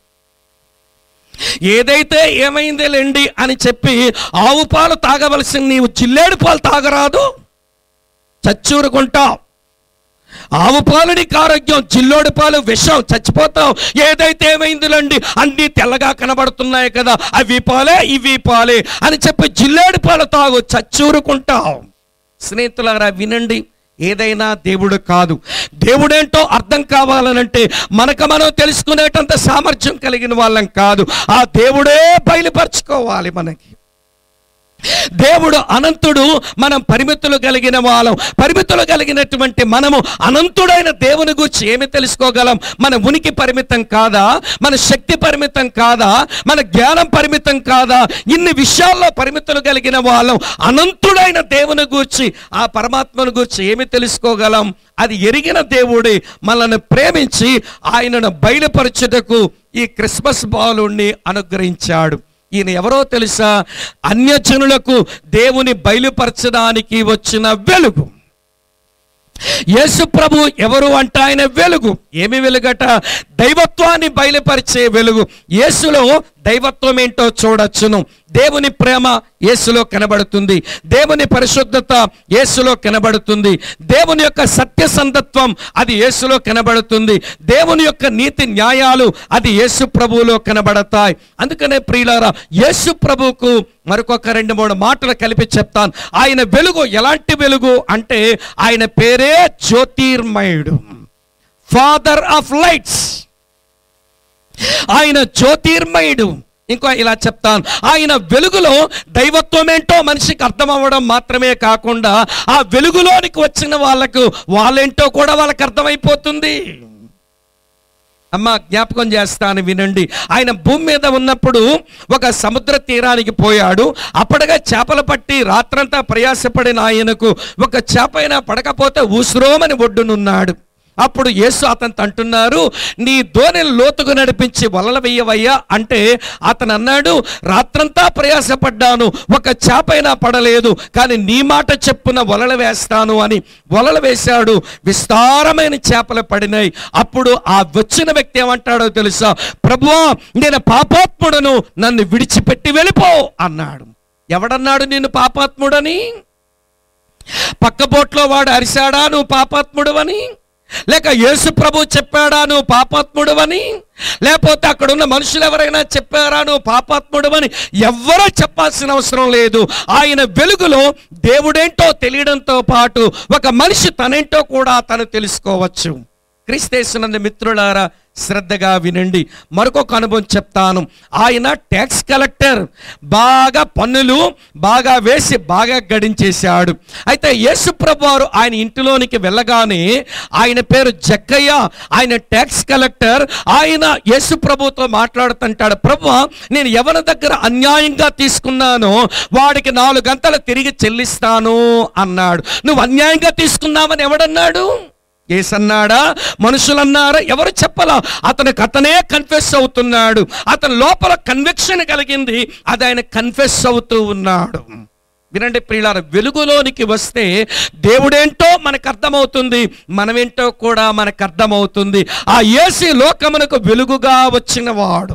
ఏదైతే ఏమైందిలేండి అని చెప్పి ఆవు పాలు తాగవలసిన నీవు చిల్లేడు పాలు తాగరాదు చచ్చూరుకుంటావు ఆవు పాలు నీకు ఆరోగ్యం చిల్లోడి పాలు విషం చచ్చిపోతావు ఏదైతే ఏమైందిలండి అన్నీ తెల్లగా కనబడుతున్నాయి కదా అవి పాలే ఇవి పాలే అని చెప్పి జిల్లేడి పాలు తాగు చచ్చూరుకుంటావు స్నేహితులారా వినండి ఏదైనా దేవుడు కాదు దేవుడేంటో అర్థం కావాలనంటే మనకు మనం తెలుసుకునేటంత సామర్థ్యం కలిగిన వాళ్ళం కాదు ఆ దేవుడే బయలుపరచుకోవాలి మనకి దేవుడు అనంతుడు మనం పరిమితులు కలిగిన వాళ్ళం పరిమితులు కలిగినటువంటి మనము అనంతుడైన దేవుని గురించి ఏమి తెలుసుకోగలం మన ఉనికి పరిమితం కాదా మన శక్తి పరిమితం కాదా మన జ్ఞానం పరిమితం కాదా ఇన్ని విషయాల్లో పరిమితులు కలిగిన వాళ్ళం అనంతుడైన దేవుని గూర్చి ఆ పరమాత్మను గూర్చి ఏమి తెలుసుకోగలం అది ఎరిగిన దేవుడే మనల్ని ప్రేమించి ఆయనను బయలుపరచుటకు ఈ క్రిస్మస్ బాలుణ్ణి అనుగ్రహించాడు ఈయన ఎవరో తెలుసా అన్యజనులకు దేవుని బయలుపరచడానికి వచ్చిన వెలుగు యేసు ప్రభు ఎవరు అంటే ఆయన వెలుగు ఏమి వెలుగట దైవత్వాన్ని బయలుపరిచే వెలుగు యేసులో దైవత్వం ఏంటో చూడొచ్చును దేవుని ప్రేమ యేసులో కనబడుతుంది దేవుని పరిశుద్ధత యేసులో కనబడుతుంది దేవుని యొక్క సత్యసంధత్వం అది యేసులో కనబడుతుంది దేవుని యొక్క నీతి న్యాయాలు అది యేసు ప్రభువులో కనబడతాయి అందుకనే ప్రియులారా యేసు ప్రభువుకు మరొక రెండు మూడు మాటలు కలిపి చెప్తాను ఆయన వెలుగు ఎలాంటి వెలుగు అంటే ఆయన పేరే జ్యోతిర్మయుడు ఫాదర్ ఆఫ్ లైట్స్ ఆయన జ్యోతిర్మయుడు ఇంకో ఇలా చెప్తాను ఆయన వెలుగులో దైవత్వం ఏంటో మనిషికి అర్థం అవ్వడం మాత్రమే కాకుండా ఆ వెలుగులోనికి వచ్చిన వాళ్ళకు వాళ్ళేంటో కూడా వాళ్ళకి అర్థమైపోతుంది అమ్మ జ్ఞాపకం చేస్తాను వినండి ఆయన భూమి మీద ఉన్నప్పుడు ఒక సముద్ర తీరానికి పోయాడు అప్పటిగా చేపలు పట్టి రాత్రంతా ప్రయాసపడిన ఆయనకు ఒక చేప అయినా పడకపోతే ఊసురోమని ఒడ్డునున్నాడు అప్పుడు యేసు అతను అంటున్నారు నీ దోణిని లోతుకు నడిపించి వలల వెయ్యవయ్యా అంటే అతను అన్నాడు రాత్రంతా ప్రయాసపడ్డాను ఒక చేపైనా పడలేదు కానీ నీ మాట చెప్పున వలలు వేస్తాను అని వలలు వేశాడు విస్తారమైన చేపలు పడినాయి అప్పుడు ఆ వచ్చిన వ్యక్తి ఏమంటాడో తెలుసా ప్రభువా నేను పాపాత్ముడను నన్ను విడిచిపెట్టి వెళ్ళిపో అన్నాడు ఎవడన్నాడు నేను పాపాత్ముడని పక్క బోట్లో వాడు అరిశాడా నువ్వు పాపాత్ముడవని లేక యేసు ప్రభు చెప్పాడా నువ్వు పాపాత్ముడవని లేకపోతే అక్కడ ఉన్న మనుషులు ఎవరైనా చెప్పారా నువ్వు పాపాత్ముడవని ఎవ్వరూ చెప్పాల్సిన అవసరం లేదు ఆయన వెలుగులో దేవుడేంటో తెలియడంతో పాటు ఒక మనిషి తనేంటో కూడా తను తెలుసుకోవచ్చు క్రీస్తేసినందు మిత్రులారా శ్రద్ధగా వినండి మరొక అనుభవం చెప్తాను ఆయన ట్యాక్స్ కలెక్టర్ బాగా పన్నులు బాగా వేసి బాగా గడించేశాడు అయితే యేసుప్రభు వారు ఆయన ఇంటిలోనికి వెళ్ళగానే ఆయన పేరు జక్కయ్య ఆయన ట్యాక్స్ కలెక్టర్ ఆయన యేసు ప్రభుతో మాట్లాడుతుంటాడు ప్రభు నేను ఎవరి దగ్గర అన్యాయంగా తీసుకున్నానో వాడికి నాలుగు గంటలు తిరిగి చెల్లిస్తాను అన్నాడు నువ్వు అన్యాయంగా తీసుకున్నావని ఎవడన్నాడు ఏసన్నాడా మనుషులన్నారా ఎవరు చెప్పలా అతనికి అతనే కన్ఫెస్ అవుతున్నాడు అతని లోపల కన్విక్షన్ కలిగింది అది ఆయన కన్ఫెస్ అవుతూ ఉన్నాడు వినండి ప్రియులార వెలుగులోనికి వస్తే దేవుడేంటో మనకు అర్థమవుతుంది మనమేంటో కూడా మనకు అర్థమవుతుంది ఆ ఏసీ లోకమునకు వెలుగుగా వచ్చిన వాడు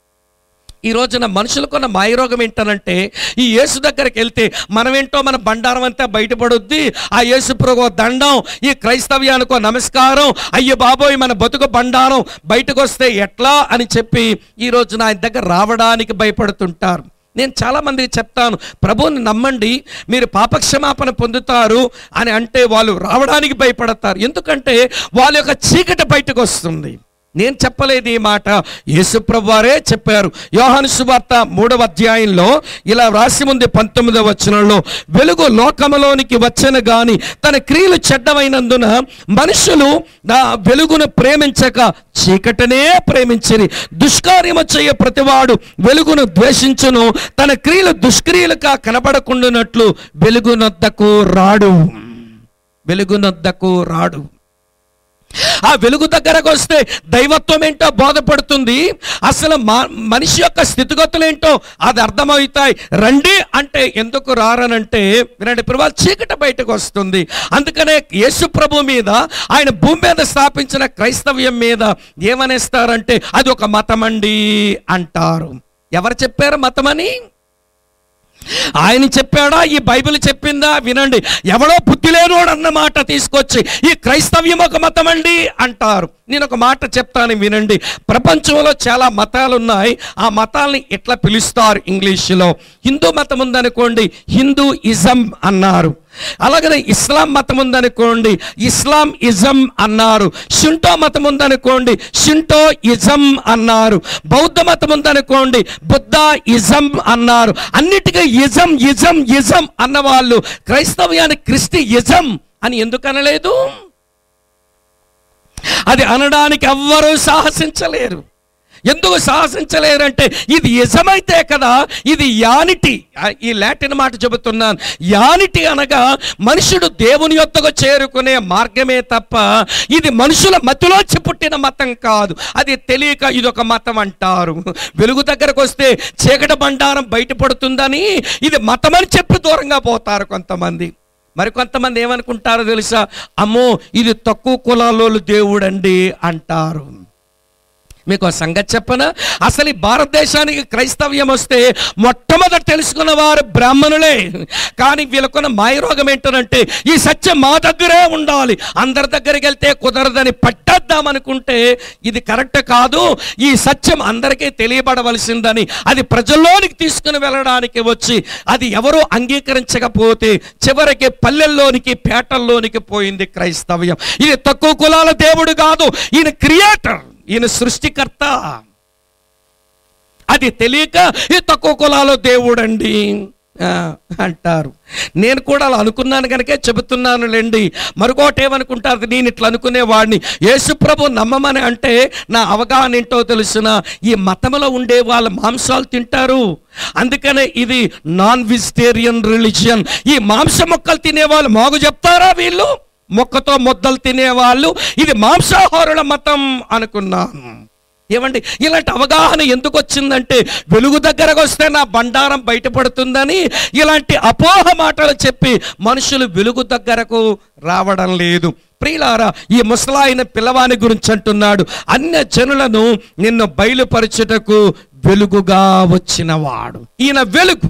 ఈ రోజున మనుషులకున్న మాయరోగం ఏంటనంటే ఈ యేసు దగ్గరికి వెళ్తే మనమేంటో మన బండారం అంతా బయటపడుద్ది ఆ యేసు ప్రభు దండం ఈ క్రైస్తవ్యానికో నమస్కారం అయ్యో బాబోయ్ మన బతుకు బండారం బయటకు వస్తే ఎట్లా అని చెప్పి ఈ రోజున ఆయన దగ్గర రావడానికి భయపడుతుంటారు నేను చాలా మందికి చెప్తాను ప్రభువుని నమ్మండి మీరు పాపక్షమాపణ పొందుతారు అని అంటే వాళ్ళు రావడానికి భయపడతారు ఎందుకంటే వాళ్ళ యొక్క చీకటి బయటకు వస్తుంది నేను చెప్పలేదు ఈ మాట యేసుప్రభు వారే చెప్పారు యోహాను సువార్త మూడవ అధ్యాయంలో ఇలా వ్రాసి ఉంది పంతొమ్మిదవ వచనంలో వెలుగు లోకములోనికి వచ్చను గాని తన క్రియలు చెడ్డమైనందున మనుషులు నా వెలుగును ప్రేమించక చీకటనే ప్రేమించిరి దుష్కార్యము చేయ ప్రతివాడు వెలుగును ద్వేషించును తన క్రియలు దుష్క్రియలుగా కనబడకుండానట్లు వెలుగునొద్దకు రాడు వెలుగునొద్దకు రాడు ఆ వెలుగు దగ్గరకు వస్తే దైవత్వం ఏంటో బోధపడుతుంది అసలు మా మనిషి యొక్క స్థితిగతులు ఏంటో అది అర్థమవుతాయి రండి అంటే ఎందుకు రారనంటే వినండి ప్రభు చీకటి బయటకు వస్తుంది అందుకనే యేసు ప్రభు మీద ఆయన భూమి మీద స్థాపించిన క్రైస్తవ్యం మీద ఏమనేస్తారంటే అది ఒక మతమండి అంటారు ఎవరు చెప్పారు మతమని ఆయన చెప్పాడా ఈ బైబిల్ చెప్పిందా వినండి ఎవడో బుద్ధి లేనోడు అన్న మాట తీసుకొచ్చి ఈ క్రైస్తవ్యం ఒక మతం అండి అంటారు నేను ఒక మాట చెప్తాను వినండి ప్రపంచంలో చాలా మతాలు ఉన్నాయి ఆ మతాల్ని ఎట్లా పిలుస్తారు ఇంగ్లీష్లో హిందూ మతం ఉందనుకోండి హిందూ ఇజం అన్నారు అలాగనే ఇస్లాం మతం ఉందనుకోండి ఇస్లాం ఇజం అన్నారు షింటో మతం ఉందనుకోండి షింటో ఇజం అన్నారు బౌద్ధ మతం ఉందనుకోండి బుద్ధ ఇజం అన్నారు అన్నిటికీ ఇజం ఇజం ఇజం అన్నవాళ్ళు క్రైస్తవ్యానికి క్రిస్టి ఇజం అని ఎందుకు అనలేదు అది అనడానికి ఎవ్వరూ సాహసించలేరు ఎందుకు సాహసించలేరంటే ఇది నిజమైతే కదా ఇది యానిటీ ఆ, ఈ లాటిన్ మాట చెబుతున్నాను యానిటీ అనగా మనుషుడు దేవుని యొద్దకు చేరుకునే మార్గమే తప్ప ఇది మనుషుల మతిలోంచి పుట్టిన మతం కాదు అది తెలియక ఇది ఒక మతం అంటారు వెలుగు దగ్గరకు వస్తే చీకటి బండారం బయటపడుతుందని ఇది మతమని చెప్పి దూరంగా పోతారు కొంతమంది మరికొంతమంది ఏమనుకుంటారో తెలుసా అమ్మో ఇది తక్కువ కులాలోలు దేవుడండి అంటారు మీకు ఒక సంగతి చెప్పనా అసలు ఈ భారతదేశానికి క్రైస్తవ్యం వస్తే మొట్టమొదట తెలుసుకున్న వారు బ్రాహ్మణులే కానీ వీళ్ళకున్న మాయరోగం ఏంటంటే ఈ సత్యం మా దగ్గరే ఉండాలి అందరి దగ్గరికి వెళ్తే కుదరదని పట్టేద్దామనుకుంటే ఇది కరెక్ట్ కాదు ఈ సత్యం అందరికీ తెలియబడవలసిందని అది ప్రజల్లోనికి తీసుకుని వెళ్ళడానికి వచ్చి అది ఎవరూ అంగీకరించకపోతే చివరికి పల్లెల్లోనికి పేటల్లోనికి పోయింది క్రైస్తవ్యం ఇది తక్కువ కులాల దేవుడు కాదు ఈయన క్రియేటర్ ఈయన సృష్టికర్త అది తెలియక ఈ తక్కువ కులాలో దేవుడండి ఆ, అంటారు నేను కూడా అలా అనుకున్నాను కనుకే చెబుతున్నాను లేండి మరొకటి ఏమనుకుంటారు నేను ఇట్లా అనుకునేవాడిని యేసుప్రభు నమ్మమని అంటే నా అవగాహన ఏంటో తెలుసిన ఈ మతంలో ఉండే వాళ్ళ మాంసాలు తింటారు అందుకనే ఇది నాన్ వెజిటేరియన్ రిలీజియన్ ఈ మాంస మొక్కలు తినేవాళ్ళు మాకు చెప్తారా వీళ్ళు మొక్కతో ముద్దలు తినేవాళ్ళు ఇది మాంసాహారుల మతం అనుకున్నాను ఏమండి ఇలాంటి అవగాహన ఎందుకు వచ్చిందంటే వెలుగు దగ్గరకు వస్తే నా బండారం బయటపడుతుందని ఇలాంటి అపోహ మాటలు చెప్పి మనుషులు వెలుగు దగ్గరకు రావడం లేదు ప్రియులారా ఈ ముసలాయన పిల్లవాని గురించి అంటున్నాడు అన్య జనులను నిన్ను బయలుపరచుటకు వెలుగుగా వచ్చినవాడు ఈయన వెలుగు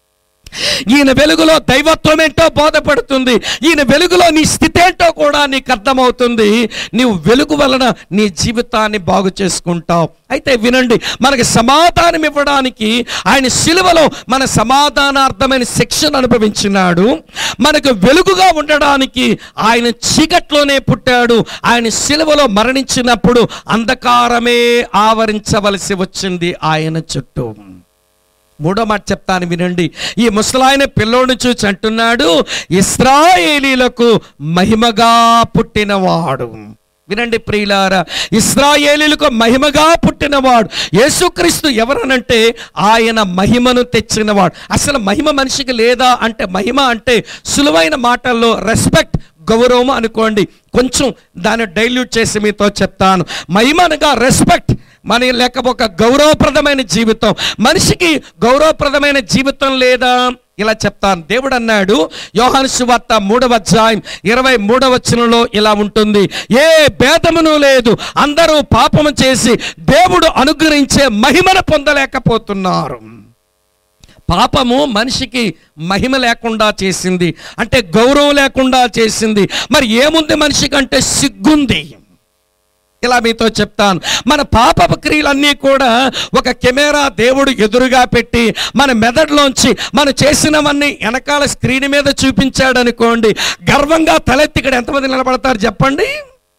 ఈయన వెలుగులో దైవత్వం ఏంటో బోధపడుతుంది ఈయన వెలుగులో నీ స్థితి ఏంటో కూడా నీకు అర్థమవుతుంది నీవు వెలుగు వలన నీ జీవితాన్ని బాగు చేసుకుంటావు అయితే వినండి మనకి సమాధానం ఇవ్వడానికి ఆయన సిలువలో మన సమాధానార్థమైన శిక్షను అనుభవించినాడు మనకు వెలుగుగా ఉండడానికి ఆయన చీకట్లోనే పుట్టాడు ఆయన సిలువలో మరణించినప్పుడు అంధకారమే ఆవరించవలసి వచ్చింది ఆయన చుట్టూ మూడో మాట చెప్తాను వినండి ఈ ముసలాయన పిల్లోడిని చూచి అంటున్నాడు ఇస్రాయేలీలకు మహిమగా పుట్టినవాడు వినండి ప్రియులారా ఇస్రాయేలీలకు మహిమగా పుట్టినవాడు యేసుక్రీస్తు ఎవరనంటే ఆయన మహిమను తెచ్చినవాడు అసలు మహిమ మనిషికి లేదా అంటే మహిమ అంటే సులువైన మాటల్లో రెస్పెక్ట్ గౌరవం అనుకోండి కొంచెం దాన్ని డైల్యూట్ చేసి మీతో చెప్తాను మహిమ అనగా రెస్పెక్ట్ మన లేక ఒక గౌరవప్రదమైన జీవితం మనిషికి గౌరవప్రదమైన జీవితం లేదా ఇలా చెప్తాను దేవుడు అన్నాడు యోహాను సువార్త మూడవ అధ్యాయం ఇరవై మూడవ వచనంలో ఇలా ఉంటుంది ఏ భేదమును లేదు అందరూ పాపము చేసి దేవుడు అనుగ్రహించే మహిమను పొందలేకపోతున్నారు పాపము మనిషికి మహిమ లేకుండా చేసింది అంటే గౌరవం లేకుండా చేసింది మరి ఏముంది మనిషికి అంటే సిగ్గుంది ఇలా మీతో చెప్తాను మన పాప క్రియలన్నీ కూడా ఒక కెమెరా దేవుడు ఎదురుగా పెట్టి మన మెదడులోంచి మనం చేసినవన్నీ వెనకాల స్క్రీన్ మీద చూపించాడు అనుకోండి గర్వంగా తలెత్తి ఇక్కడ ఎంతమంది నిలబడతారు చెప్పండి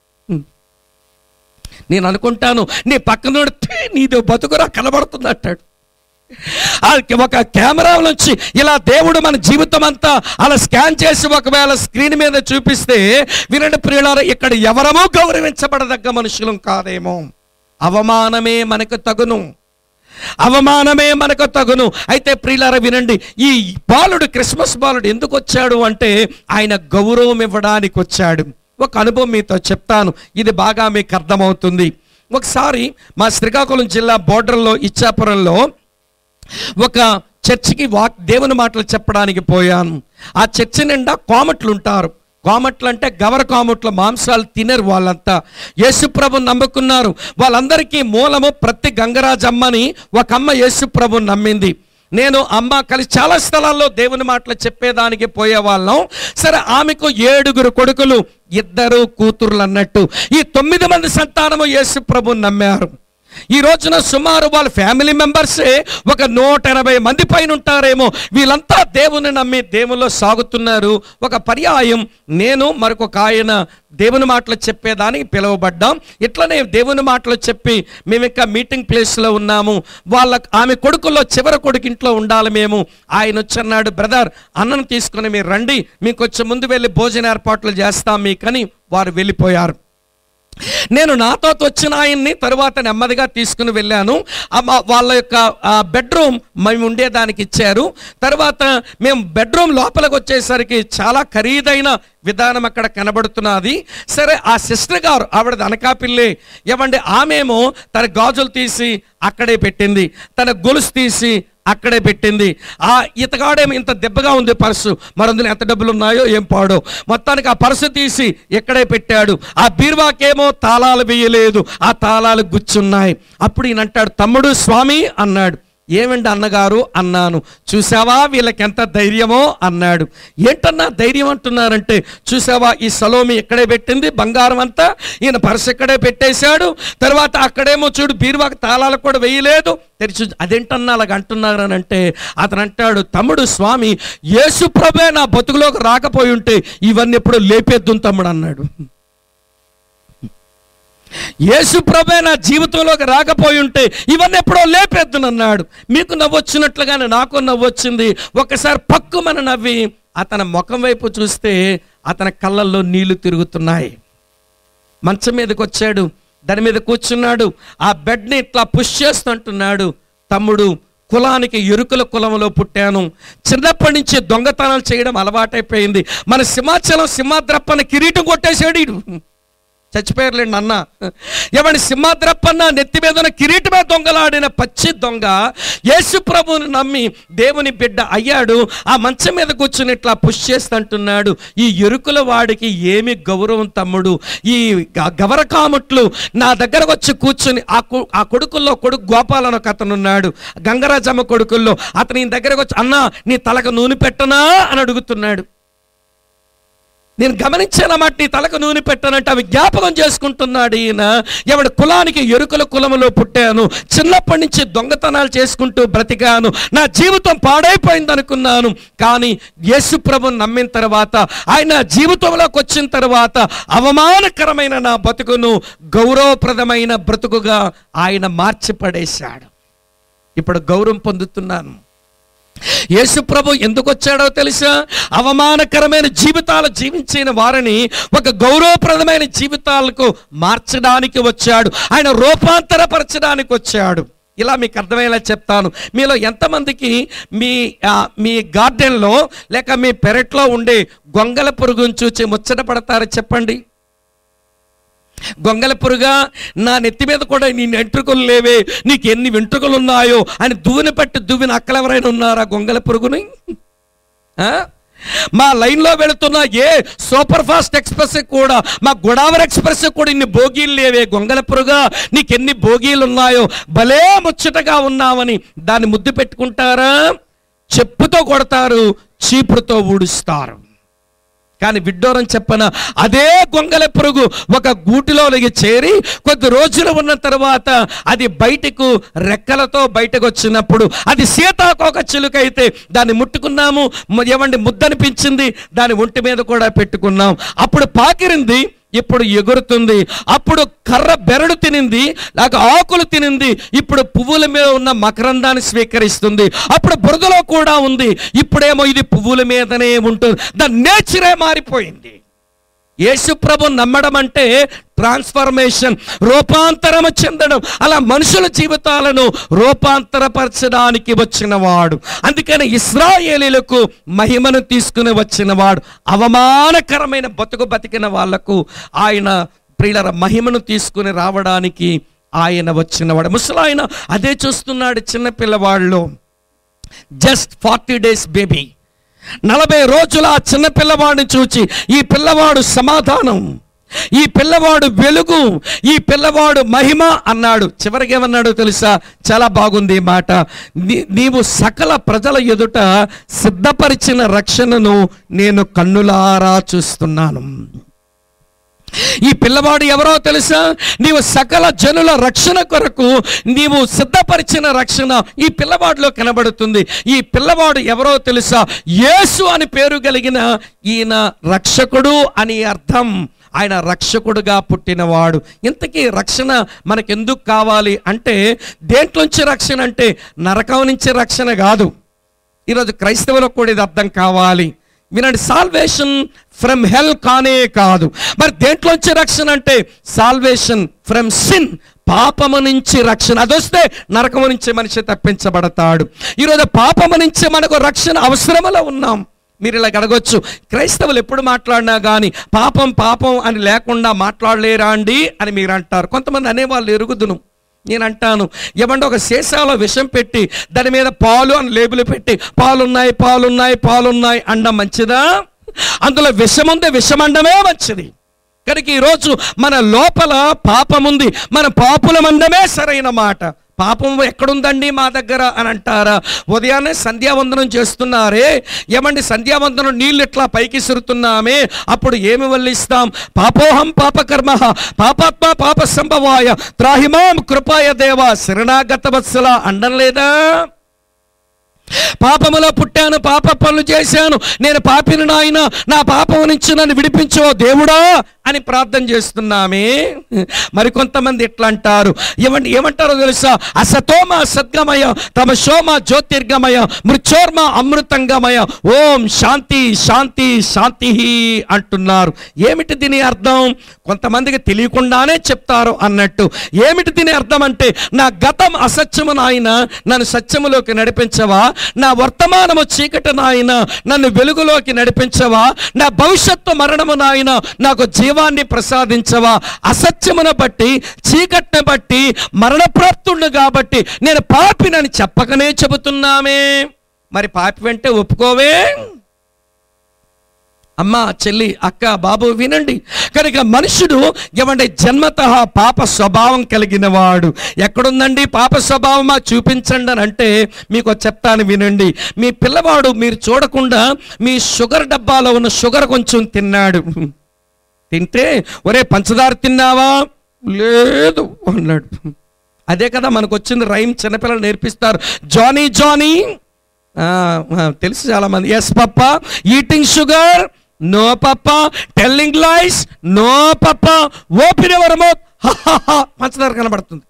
నేను అనుకుంటాను నీ పక్కన నీది బతుకురా కనబడుతుంది అంటాడు ఆ ఒక కెమెరా నుంచి ఇలా దేవుడు మన జీవితం అంతా అలా స్కాన్ చేసి ఒకవేళ స్క్రీన్ మీద చూపిస్తే వినండి ప్రియులారా ఇక్కడ ఎవరమో గౌరవించబడదగ్గ మనుషులం కాదేమో అవమానమే మనకు తగును అవమానమే మనకు తగును అయితే ప్రియులార వినండి ఈ బాలుడు క్రిస్మస్ బాలుడు ఎందుకు వచ్చాడు అంటే ఆయన గౌరవం ఇవ్వడానికి వచ్చాడు ఒక అనుభవం మీతో చెప్తాను ఇది బాగా మీకు అర్థమవుతుంది ఒకసారి మా శ్రీకాకుళం జిల్లా బోర్డర్లో ఇచ్చాపురంలో ఒక చర్చికి వాక్ దేవుని మాటలు చెప్పడానికి పోయాను ఆ చర్చి నిండా కోమట్లు ఉంటారు కోమట్లు అంటే గవర కోమట్ల మాంసాలు తినరు వాళ్ళంతా యేసుప్రభు నమ్ముకున్నారు వాళ్ళందరికీ మూలము ప్రతి గంగరాజమ్మని ఒక అమ్మ యేసుప్రభు నమ్మింది నేను అమ్మ కలిసి చాలా స్థలాల్లో దేవుని మాటలు చెప్పేదానికి పోయేవాళ్ళం సరే ఆమెకు ఏడుగురు కొడుకులు ఇద్దరు కూతుర్లు అన్నట్టు ఈ తొమ్మిది మంది సంతానము యేసు ప్రభు నమ్మారు ఈ రోజున సుమారు వాళ్ళ ఫ్యామిలీ మెంబర్సే ఒక నూట ఎనభై మంది పైన ఉంటారేమో వీళ్ళంతా దేవుని నమ్మి దేవుల్లో సాగుతున్నారు ఒక పర్యాయం నేను మరొక ఆయన దేవుని మాటలు చెప్పేదానికి పిలువబడ్డాం ఇట్లనే దేవుని మాటలు చెప్పి మేము ఇంకా మీటింగ్ ప్లేస్లో ఉన్నాము వాళ్ళ ఆమె కొడుకుల్లో చివరి కొడుకు ఇంట్లో ఉండాలి మేము ఆయన వచ్చన్నాడు బ్రదర్ అన్నం తీసుకుని మీరు రండి మీకు వచ్చే ముందు వెళ్ళి భోజన ఏర్పాట్లు చేస్తాం మీకని వారు వెళ్ళిపోయారు నేను నాతో వచ్చిన ఆయన్ని తరువాత నెమ్మదిగా తీసుకుని వెళ్ళాను ఆ మా- వాళ్ళ యొక్క ఆ, బెడ్రూమ్ మేము ఉండేదానికి ఇచ్చారు తర్వాత మేము బెడ్రూమ్ లోపలికి వచ్చేసరికి చాలా ఖరీదైన విధానం అక్కడ కనబడుతున్నది సరే ఆ సిస్టర్ గారు ఆవిడ అనకాపిల్లి ఏమండి ఆమెమో తన గాజులు తీసి అక్కడే పెట్టింది తన గొలుసు తీసి అక్కడే పెట్టింది ఆ ఇతగాడేమో ఇంత దెబ్బగా ఉంది పర్సు మరి అందులో ఎంత డబ్బులు ఉన్నాయో ఏం పాడో మొత్తానికి ఆ పర్సు తీసి ఎక్కడే పెట్టాడు ఆ బీరువాకేమో తాళాలు వేయలేదు ఆ తాళాలు గుచ్చున్నాయి అప్పుడు ఈయన అంటాడు తమ్ముడు స్వామి అన్నాడు ఏమండి అన్నగారు అన్నాను చూసావా వీళ్ళకి ఎంత ధైర్యమో అన్నాడు ఏంటన్నా ధైర్యం అంటున్నారంటే చూసావా ఈ సలోమి ఎక్కడే పెట్టింది బంగారం అంతా ఈయన పర్స్ ఎక్కడే పెట్టేశాడు తర్వాత అక్కడేమో చూడు బీరువాకి తాళాలు కూడా వేయలేదు తెరిచి అదేంటన్నా అలాగ అంటున్నారని అంటే అతను అంటాడు తమ్ముడు స్వామి యేసు ప్రభే నా బతుకులోకి రాకపోయి ఉంటే ఇవన్నీ ఎప్పుడు లేపేద్దు తమ్ముడు అన్నాడు యేసు ప్రభే నా జీవితంలోకి రాకపోయి ఉంటే ఇవన్నీ ఎప్పుడో లేపేద్దునన్నాడు మీకు నవ్వొచ్చినట్లుగానే నాకు నవ్వొచ్చింది ఒకసారి పక్కుమని నవ్వి అతని ముఖం వైపు చూస్తే అతని కళ్ళల్లో నీళ్లు తిరుగుతున్నాయి మంచం మీదకి వచ్చాడు దాని మీద కూర్చున్నాడు ఆ బెడ్ని ఇట్లా పుష్ చేస్తుంటున్నాడు తమ్ముడు కులానికి ఎరుకుల కులంలో పుట్టాను చిన్నప్పటి నుంచి దొంగతనాలు చేయడం అలవాటైపోయింది మన సింహాచలం సింహాద్రప్పని కిరీటం కొట్టేశాడు ఈడు. చచ్చిపోయారులేండి అన్న ఏమని సింహాద్రప్పన్న నెత్తి మీద ఉన్న కిరీటమే దొంగలాడిన పచ్చి దొంగ యేసు ప్రభువుని నమ్మి దేవుని బిడ్డ అయ్యాడు ఆ మంచం మీద కూర్చుని ఇట్లా పుష్ చేస్తుంటున్నాడు ఈ ఎరుకుల వాడికి ఏమి గౌరవం తమ్ముడు ఈ గ- గవరకాముట్లు నా దగ్గరకు వచ్చి కూర్చుని ఆ కొ- ఆ కొడుకుల్లో కొడుకు గోపాల్ అని ఒక అతను ఉన్నాడు గంగరాజమ్మ కొడుకుల్లో అతని దగ్గరకు వచ్చి అన్న నీ తలకు నూనె పెట్టనా అని అడుగుతున్నాడు నేను గమనించానమాట నీ తలకు నూనె పెట్టానంటే అవి జ్ఞాపకం చేసుకుంటున్నాడు ఈయన ఎవడి కులానికి ఎరుకల కులములో పుట్టాను చిన్నప్పటి నుంచి దొంగతనాలు చేసుకుంటూ బ్రతికాను నా జీవితం పాడైపోయింది అనుకున్నాను కానీ యేసు ప్రభుని నమ్మిన తర్వాత ఆయన జీవితంలోకి వచ్చిన తర్వాత అవమానకరమైన నా బతుకును గౌరవప్రదమైన బ్రతుకుగా ఆయన మార్చి పడేశాడు ఇప్పుడు గౌరవం పొందుతున్నాను యేసు ప్రభు ఎందుకు వచ్చాడో తెలుసా అవమానకరమైన జీవితాలు జీవించిన వారిని ఒక గౌరవప్రదమైన జీవితాలకు మార్చడానికి వచ్చాడు ఆయన రూపాంతరపరచడానికి వచ్చాడు ఇలా మీకు అర్థమయ్యేలా చెప్తాను మీలో ఎంతమందికి మీ ఆ, మీ గార్డెన్లో లేక మీ పెరట్లో ఉండే గొంగల పురుగును చూచి ముచ్చట పడతారు చెప్పండి గొంగల పురుగా నా నెత్తి మీద కూడా నీ వెంట్రుకలు లేవే నీకు ఎన్ని వెంట్రుకలు ఉన్నాయో అని దువ్విన పట్టి దువ్విన అక్కలెవరైనా ఉన్నారా గొంగల పురుగుని ఆ? మా లైన్లో వెళుతున్న ఏ సూపర్ ఫాస్ట్ ఎక్స్ప్రెస్ కూడా మా గోదావరి ఎక్స్ప్రెస్ కూడా ఇన్ని బోగీలు లేవే గొంగల పురుగా నీకు ఎన్ని బోగీలు ఉన్నాయో భలే ముచ్చటగా ఉన్నావని దాన్ని ముద్దు పెట్టుకుంటారా చెప్పుతో కొడతారు చీపురుతో ఊడుస్తారు కానీ విడ్డూరం చెప్పన అదే గొంగల పురుగు ఒక గూటిలోనికి చేరి కొద్ది రోజులు ఉన్న తర్వాత అది బయటకు రెక్కలతో బయటకు వచ్చినప్పుడు అది సీతాకోక చిలుకైతే దాన్ని ముట్టుకున్నాము ము- ఏమండి ముద్దనిపించింది దాని ఒంటి మీద కూడా పెట్టుకున్నాం అప్పుడు పాకిరింది ఇప్పుడు ఎగురుతుంది అప్పుడు కర్ర బెరడు తినింది లేక ఆకులు తినింది ఇప్పుడు పువ్వుల మీద ఉన్న మకరందాన్ని స్వీకరిస్తుంది అప్పుడు బురదలో కూడా ఉంది ఇప్పుడేమో ఇది పువ్వుల మీదనే ఉంటుంది దాని నేచరే మారిపోయింది యేసు ప్రభు నమ్మడం అంటే ట్రాన్స్ఫర్మేషన్ రూపాంతరము చెందడం అలా మనుషుల జీవితాలను రూపాంతరపరచడానికి వచ్చినవాడు అందుకని ఇస్రాయేలీలకు మహిమను తీసుకుని వచ్చినవాడు అవమానకరమైన బతుకు బతికిన వాళ్లకు ఆయన ప్రియుల మహిమను తీసుకుని రావడానికి ఆయన వచ్చినవాడు ముసలాయన అదే చూస్తున్నాడు చిన్న పిల్లవాళ్ళు జస్ట్ ఫార్టీ డేస్ బేబీ నలభై రోజుల ఆ చిన్న పిల్లవాడిని చూచి ఈ పిల్లవాడు సమాధానం ఈ పిల్లవాడు వెలుగు ఈ పిల్లవాడు మహిమ అన్నాడు చివరికి ఏమన్నాడు తెలుసా చాలా బాగుంది ఈ మాట నీ- నీవు సకల ప్రజల ఎదుట సిద్ధపరిచిన రక్షణను నేను కన్నులారా చూస్తున్నాను ఈ పిల్లవాడు ఎవరో తెలుసా నీవు సకల జనుల రక్షణ కొరకు నీవు సిద్ధపరిచిన రక్షణ ఈ పిల్లవాడిలో కనబడుతుంది ఈ పిల్లవాడు ఎవరో తెలుసా యేసు అని పేరు కలిగిన ఈయన రక్షకుడు అని అర్థం ఆయన రక్షకుడుగా పుట్టినవాడు ఇంతకీ రక్షణ మనకెందుకు కావాలి అంటే దేంట్లోంచి రక్షణ అంటే నరకం నుంచి రక్షణ కాదు ఈరోజు క్రైస్తవులకు కూడా ఇది అర్థం కావాలి వినండి సాల్వేషన్ ఫ్రమ్ హెల్ కానే కాదు మరి దేంట్లోంచి రక్షణ అంటే సాల్వేషన్ ఫ్రమ్ సిన్ పాపము నుంచి రక్షణ అదొస్తే నరకము నుంచి మనిషి తప్పించబడతాడు ఈరోజు పాపము నుంచి మనకు రక్షణ అవసరములో ఉన్నాం మీరు ఇలా అడగొచ్చు క్రైస్తవులు ఎప్పుడు మాట్లాడినా కానీ పాపం పాపం అని లేకుండా మాట్లాడలేరా అండి అని మీరు అంటారు కొంతమంది అనేవాళ్ళు ఎరుగుదును నేను అంటాను ఏమంటే ఒక సీసాలో విషం పెట్టి దాని మీద పాలు అని లేబుల్ పెట్టి పాలున్నాయి పాలున్నాయి పాలున్నాయి అండం మంచిదా అందులో విషం ఉంది విషమండమే మంచిది కనుక ఈరోజు మన లోపల పాపం ఉంది మన పాపుల మందమే సరైన మాట పాపం ఎక్కడుందండి మా దగ్గర అని అంటారా ఉదయాన్నే సంధ్యావందనం చేస్తున్నారే ఏమండి సంధ్యావందనం నీళ్ళు ఇట్లా పైకి సురుతున్నామే అప్పుడు ఏమి వల్లిస్తాం పాపోహం పాపకర్మ పాపాత్మ పాప సంభవాయ త్రాహిమాం కృపాయ దేవ శరణాగత వత్సల అండం లేదా పాపములో పుట్టాను పాప పనులు చేశాను నేను పాపిని నాయన నా పాపం నుంచి నన్ను విడిపించో దేవుడా అని ప్రార్థన చేస్తున్నామే మరి కొంతమంది ఎట్లా అంటారు ఏమండి ఏమంటారో తెలుసా అసతోమ సద్గమయ తమ శోమ జ్యోతిర్గమయ మృచోర్మ అమృతంగమయ ఓం శాంతి శాంతి శాంతి అంటున్నారు ఏమిటి దీని అర్థం కొంతమందికి తెలియకుండానే చెప్తారు అన్నట్టు ఏమిటి దీని అర్థం అంటే నా గతం అసత్యము నాయన నన్ను సత్యములోకి నడిపించవా నా వర్తమానము చీకటి నాయన నన్ను వెలుగులోకి నడిపించవా నా భవిష్యత్తు మరణము నాయన నాకు జీవాన్ని ప్రసాదించవా అసత్యమును బట్టి చీకటిని బట్టి మరణప్రాప్తుండు కాబట్టి నేను పాపినని చెప్పకనే చెబుతున్నామే మరి పాపి వెంటే ఒప్పుకోవే అమ్మ చెల్లి అక్క బాబు వినండి కనుక మనుషుడు ఏమంటే జన్మత పాప స్వభావం కలిగిన వాడు ఎక్కడుందండి పాప స్వభావమా చూపించండి అని అంటే మీకు చెప్తాను వినండి మీ పిల్లవాడు మీరు చూడకుండా మీ షుగర్ డబ్బాలో ఉన్న షుగర్ కొంచెం తిన్నాడు తింటే ఒరే పంచదార తిన్నావా లేదు అన్నాడు అదే కదా మనకు వచ్చింది రైమ్ చిన్నపిల్లలు నేర్పిస్తారు జానీ జానీ ఆ, ఆ, తెలుసు చాలా మంది yes papa eating sugar no papa telling lies no papa open your mouth పంచదార కనబడుతుంది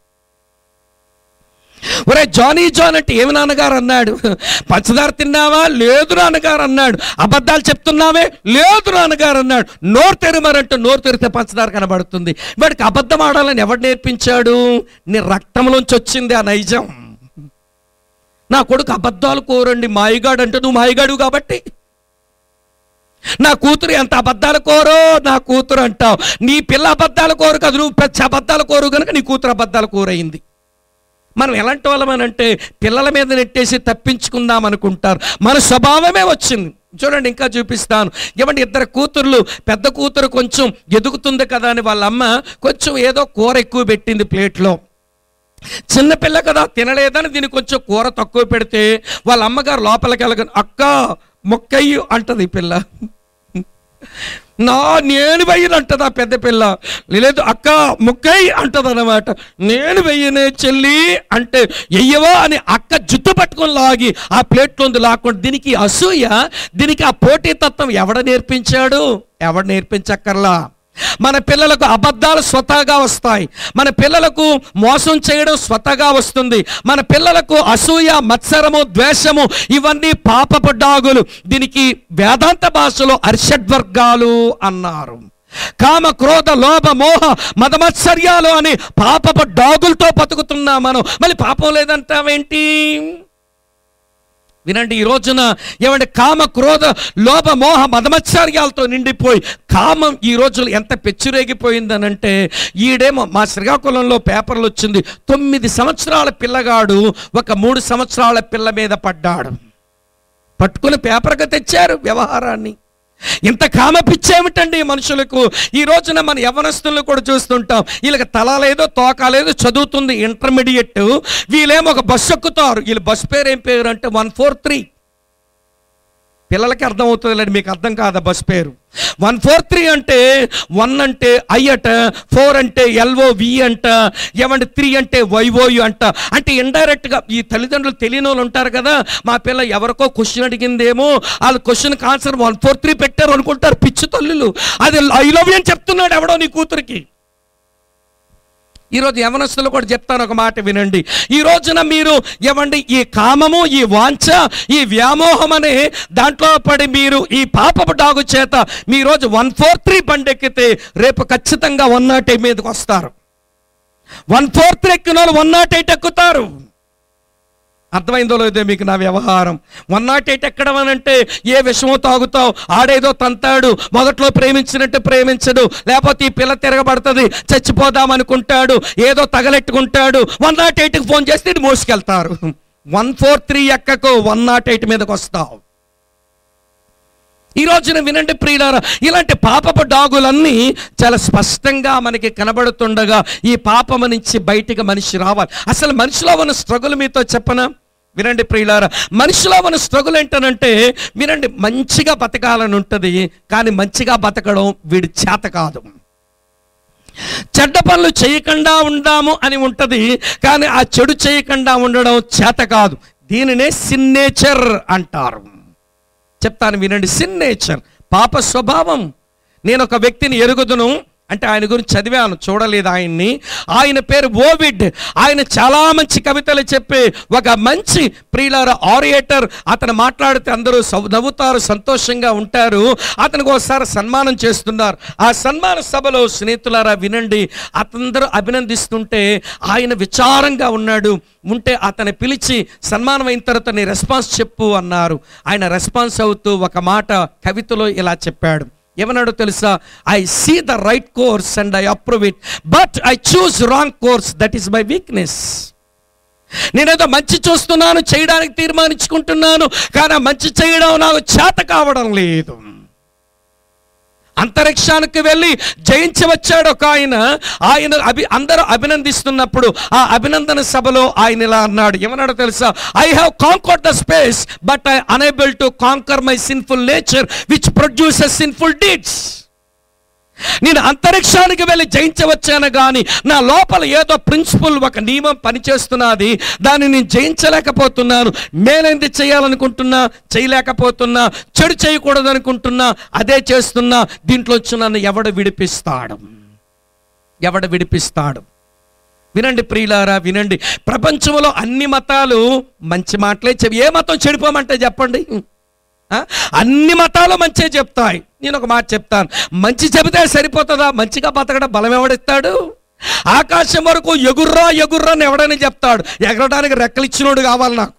ఒరే జానీ జాన్ అంటే ఏమి నాన్నగారు అన్నాడు పంచదార తిన్నావా లేదు నాన్నగారు అన్నాడు అబద్ధాలు చెప్తున్నావే లేదు నాన్నగారు అన్నాడు నోరు తెరమరంటూ నోరు తెరితే పంచదార కనబడుతుంది వాడికి అబద్ధం ఆడాలని ఎవడు నేర్పించాడు నీ రక్తంలోంచి వచ్చింది ఆ నైజం నా కొడుకు అబద్ధాలు కోరండి మాయిగాడు అంటే నువ్వు మాయిగాడు కాబట్టి నా కూతురు ఎంత అబద్ధాలు కోరో నా కూతురు అంటావు నీ పిల్ల అబద్ధాలు కోరు కదా నువ్వు పెద్ద అబద్ధాలు కోరు కనుక నీ కూతురు అబద్ధాలు కోరైంది మనం ఎలాంటి వాళ్ళమనంటే పిల్లల మీద నెట్టేసి తప్పించుకుందాం అనుకుంటారు మన స్వభావమే వచ్చింది చూడండి ఇంకా చూపిస్తాను ఏమంటే ఇద్దరు కూతుర్లు పెద్ద కూతురు కొంచెం ఎదుగుతుంది కదా అని వాళ్ళ అమ్మ కొంచెం ఏదో కూర ఎక్కువ పెట్టింది ప్లేట్లో చిన్నపిల్ల కదా తినలేదని దీనికి కొంచెం కూర తక్కువ పెడితే వాళ్ళ అమ్మగారు లోపలికి వెళ్ళగా అక్క మొక్కయ్యు అంటది ఈ పిల్ల నా నేను వెయ్యను అంటది ఆ పెద్ద పిల్ల లేదు అక్క ముక్కయ్య అంటది అనమాట నేను వెయ్యనే చెల్లి అంటే ఎయ్యవా అని అక్క జుట్టు పట్టుకొని లాగి ఆ ప్లేట్లోంది లాక్కుండా దీనికి అసూయ దీనికి ఆ పోటీతత్వం ఎవడ నేర్పించాడు ఎవడ నేర్పించక్కర్లా మన పిల్లలకు అబద్ధాలు స్వతహాగా వస్తాయి మన పిల్లలకు మోసం చేయడం స్వతహాగా వస్తుంది మన పిల్లలకు అసూయ మత్సరము ద్వేషము ఇవన్నీ పాపపు డాగులు దీనికి వేదాంత భాషలో అర్షడ్వర్గాలు అన్నారు కామ క్రోధ లోభ మోహ మదమత్సర్యాలు అని పాపపు డాగులతో బతుకుతున్నాం మనం మళ్ళీ పాపం లేదంటావేంటి వినండి ఈ రోజున ఏమంటే కామ క్రోధ లోభ మోహ మదమత్సర్యాలతో నిండిపోయి కామం ఈ రోజులు ఎంత పెచ్చురేగిపోయిందనంటే ఈడేమో మా శ్రీకాకుళంలో పేపర్లు వచ్చింది తొమ్మిది సంవత్సరాల పిల్లగాడు ఒక మూడు సంవత్సరాల పిల్ల మీద పడ్డాడు పట్టుకుని పేపర్గా తెచ్చారు వ్యవహారాన్ని ఇంత కామ పిచ్చేమిటండి ఈ మనుషులకు ఈ రోజున మన యవనస్తులను కూడా చూస్తుంటాం వీళ్ళకి తల లేదు తోక లేదు చదువుతుంది ఇంటర్మీడియట్ వీళ్ళేమో ఒక బస్సు ఎక్కుతారు వీళ్ళ బస్ పేరు ఏం పేరు అంటే వన్ ఫోర్ త్రీ పిల్లలకి అర్థం అవుతుంది మీకు అర్థం కాదా బస్ పేరు వన్ ఫోర్ త్రీ అంటే వన్ అంటే ఐ అట ఫోర్ అంటే ఎల్ఓ వి అంట ఏమంటే త్రీ అంటే వైఓయు అంట అంటే ఇండైరెక్ట్గా ఈ తల్లిదండ్రులు తెలియని వాళ్ళు ఉంటారు కదా మా పిల్ల ఎవరికో క్వశ్చన్ అడిగిందేమో వాళ్ళు క్వశ్చన్కి ఆన్సర్ వన్ ఫోర్ త్రీ పెట్టారు అనుకుంటారు పిచ్చి తల్లులు అది ఐ లవ్ అని చెప్తున్నాడు ఎవడో నీ కూతురికి ఈరోజు యవనస్తులు కూడా చెప్తాను ఒక మాట వినండి ఈ రోజున మీరు ఏమండి ఈ కామము ఈ వాంఛ ఈ వ్యామోహం అనే దాంట్లో పడి మీరు ఈ పాపపు డాగు చేత మీ రోజు వన్ ఫోర్ త్రీ బండి ఎక్కితే రేపు ఖచ్చితంగా వన్ నాట్ ఎయిట్ మీదకి వస్తారు వన్ ఫోర్ త్రీ ఎక్కిన వాళ్ళు వన్ నాట్ ఎయిట్ ఎక్కుతారు అర్థమైందో లేదో మీకు నా వ్యవహారం వన్ నాట్ ఎయిట్ ఎక్కడమనంటే ఏ విషమో తాగుతావు ఆడేదో తంతాడు మొదట్లో ప్రేమించినట్టు ప్రేమించడు లేకపోతే ఈ పిల్ల తిరగబడుతుంది చచ్చిపోదాం అనుకుంటాడు ఏదో తగలెట్టుకుంటాడు వన్ నాట్ ఎయిట్కి ఫోన్ చేస్తే ఇటు మోసుకెళ్తారు వన్ ఫోర్ త్రీ ఎక్కకు వన్ నాట్ ఎయిట్ మీదకి వస్తావు ఈ రోజున వినండి ప్రియులారా ఇలాంటి పాపపు డాగులన్నీ చాలా స్పష్టంగా మనకి కనబడుతుండగా ఈ పాపము నుంచి బయటికి మనిషి రావాలి అసలు మనిషిలో ఉన్న స్ట్రగుల్ మీతో చెప్పనా వినండి ప్రియులారా మనిషిలో ఉన్న స్ట్రగుల్ ఏంటనంటే వినండి మంచిగా బతకాలని ఉంటుంది కానీ మంచిగా బతకడం వీడి చేత కాదు చెడ్డ పనులు చేయకుండా ఉందాము అని ఉంటుంది కానీ ఆ చెడు చేయకుండా ఉండడం చేత కాదు దీనినే సిన్నేచర్ అంటారు చెప్తాను వినండి సిన్ నేచర్ పాప స్వభావం నేను ఒక వ్యక్తిని ఎరుగుదును అంటే ఆయన గురించి చదివాను చూడలేదు ఆయన్ని ఆయన పేరు ఓవిడ్ ఆయన చాలా మంచి కవితలు చెప్పే ఒక మంచి ప్రియులార ఆరియేటర్ అతను మాట్లాడితే అందరూ సవ్- నవ్వుతారు సంతోషంగా ఉంటారు అతనికి ఒకసారి సన్మానం చేస్తున్నారు ఆ సన్మాన సభలో స్నేహితులారా వినండి అతందరూ అభినందిస్తుంటే ఆయన విచారంగా ఉన్నాడు ఉంటే అతన్ని పిలిచి సన్మానం అయిన తర్వాత నీ రెస్పాన్స్ చెప్పు అన్నారు ఆయన రెస్పాన్స్ అవుతూ ఒక మాట కవితలో ఇలా చెప్పాడు ఏమన్నాడో తెలుసా I see the right course and I approve it but I choose wrong course that is my weakness నేనేదో మంచి చూస్తున్నాను చేయడానికి తీర్మానించుకుంటున్నాను కానీ ఆ మంచి చేయడం నాకు చేత కావడం లేదు అంతరిక్షానికి వెళ్ళి జయించి వచ్చాడు ఒక ఆయన ఆయన అభి అందరూ అభినందిస్తున్నప్పుడు ఆ అభినందన సభలో ఆయన ఇలా అన్నాడు ఏమన్నాడో తెలుసా I have conquered the space but I unable to conquer my sinful nature which produces sinful deeds నేను అంతరిక్షానికి వెళ్ళి జయించవచ్చాను కానీ నా లోపల ఏదో ప్రిన్సిపల్ ఒక నియమం పనిచేస్తున్నది దాన్ని నేను జయించలేకపోతున్నాను మేలేంది చేయాలనుకుంటున్నా చేయలేకపోతున్నా చెడు చేయకూడదు అనుకుంటున్నా అదే చేస్తున్నా దీంట్లో వచ్చి నన్ను ఎవడు విడిపిస్తాడు ఎవడు విడిపిస్తాడు వినండి ప్రియులారా వినండి ప్రపంచంలో అన్ని మతాలు మంచి మాటలే చెవి ఏ మతం చెడిపోమంటే చెప్పండి ఆ? అన్ని మతాలు మంచే చెప్తాయి నేను ఒక మాట చెప్తాను మంచి చెబితే సరిపోతుందా మంచిగా బతకడం బలం ఎవడిస్తాడు ఆకాశం వరకు ఎగుర్రా ఎగుర్రా అని ఎవడని చెప్తాడు ఎగరడానికి రెక్కలిచ్చినోడు కావాలి నాకు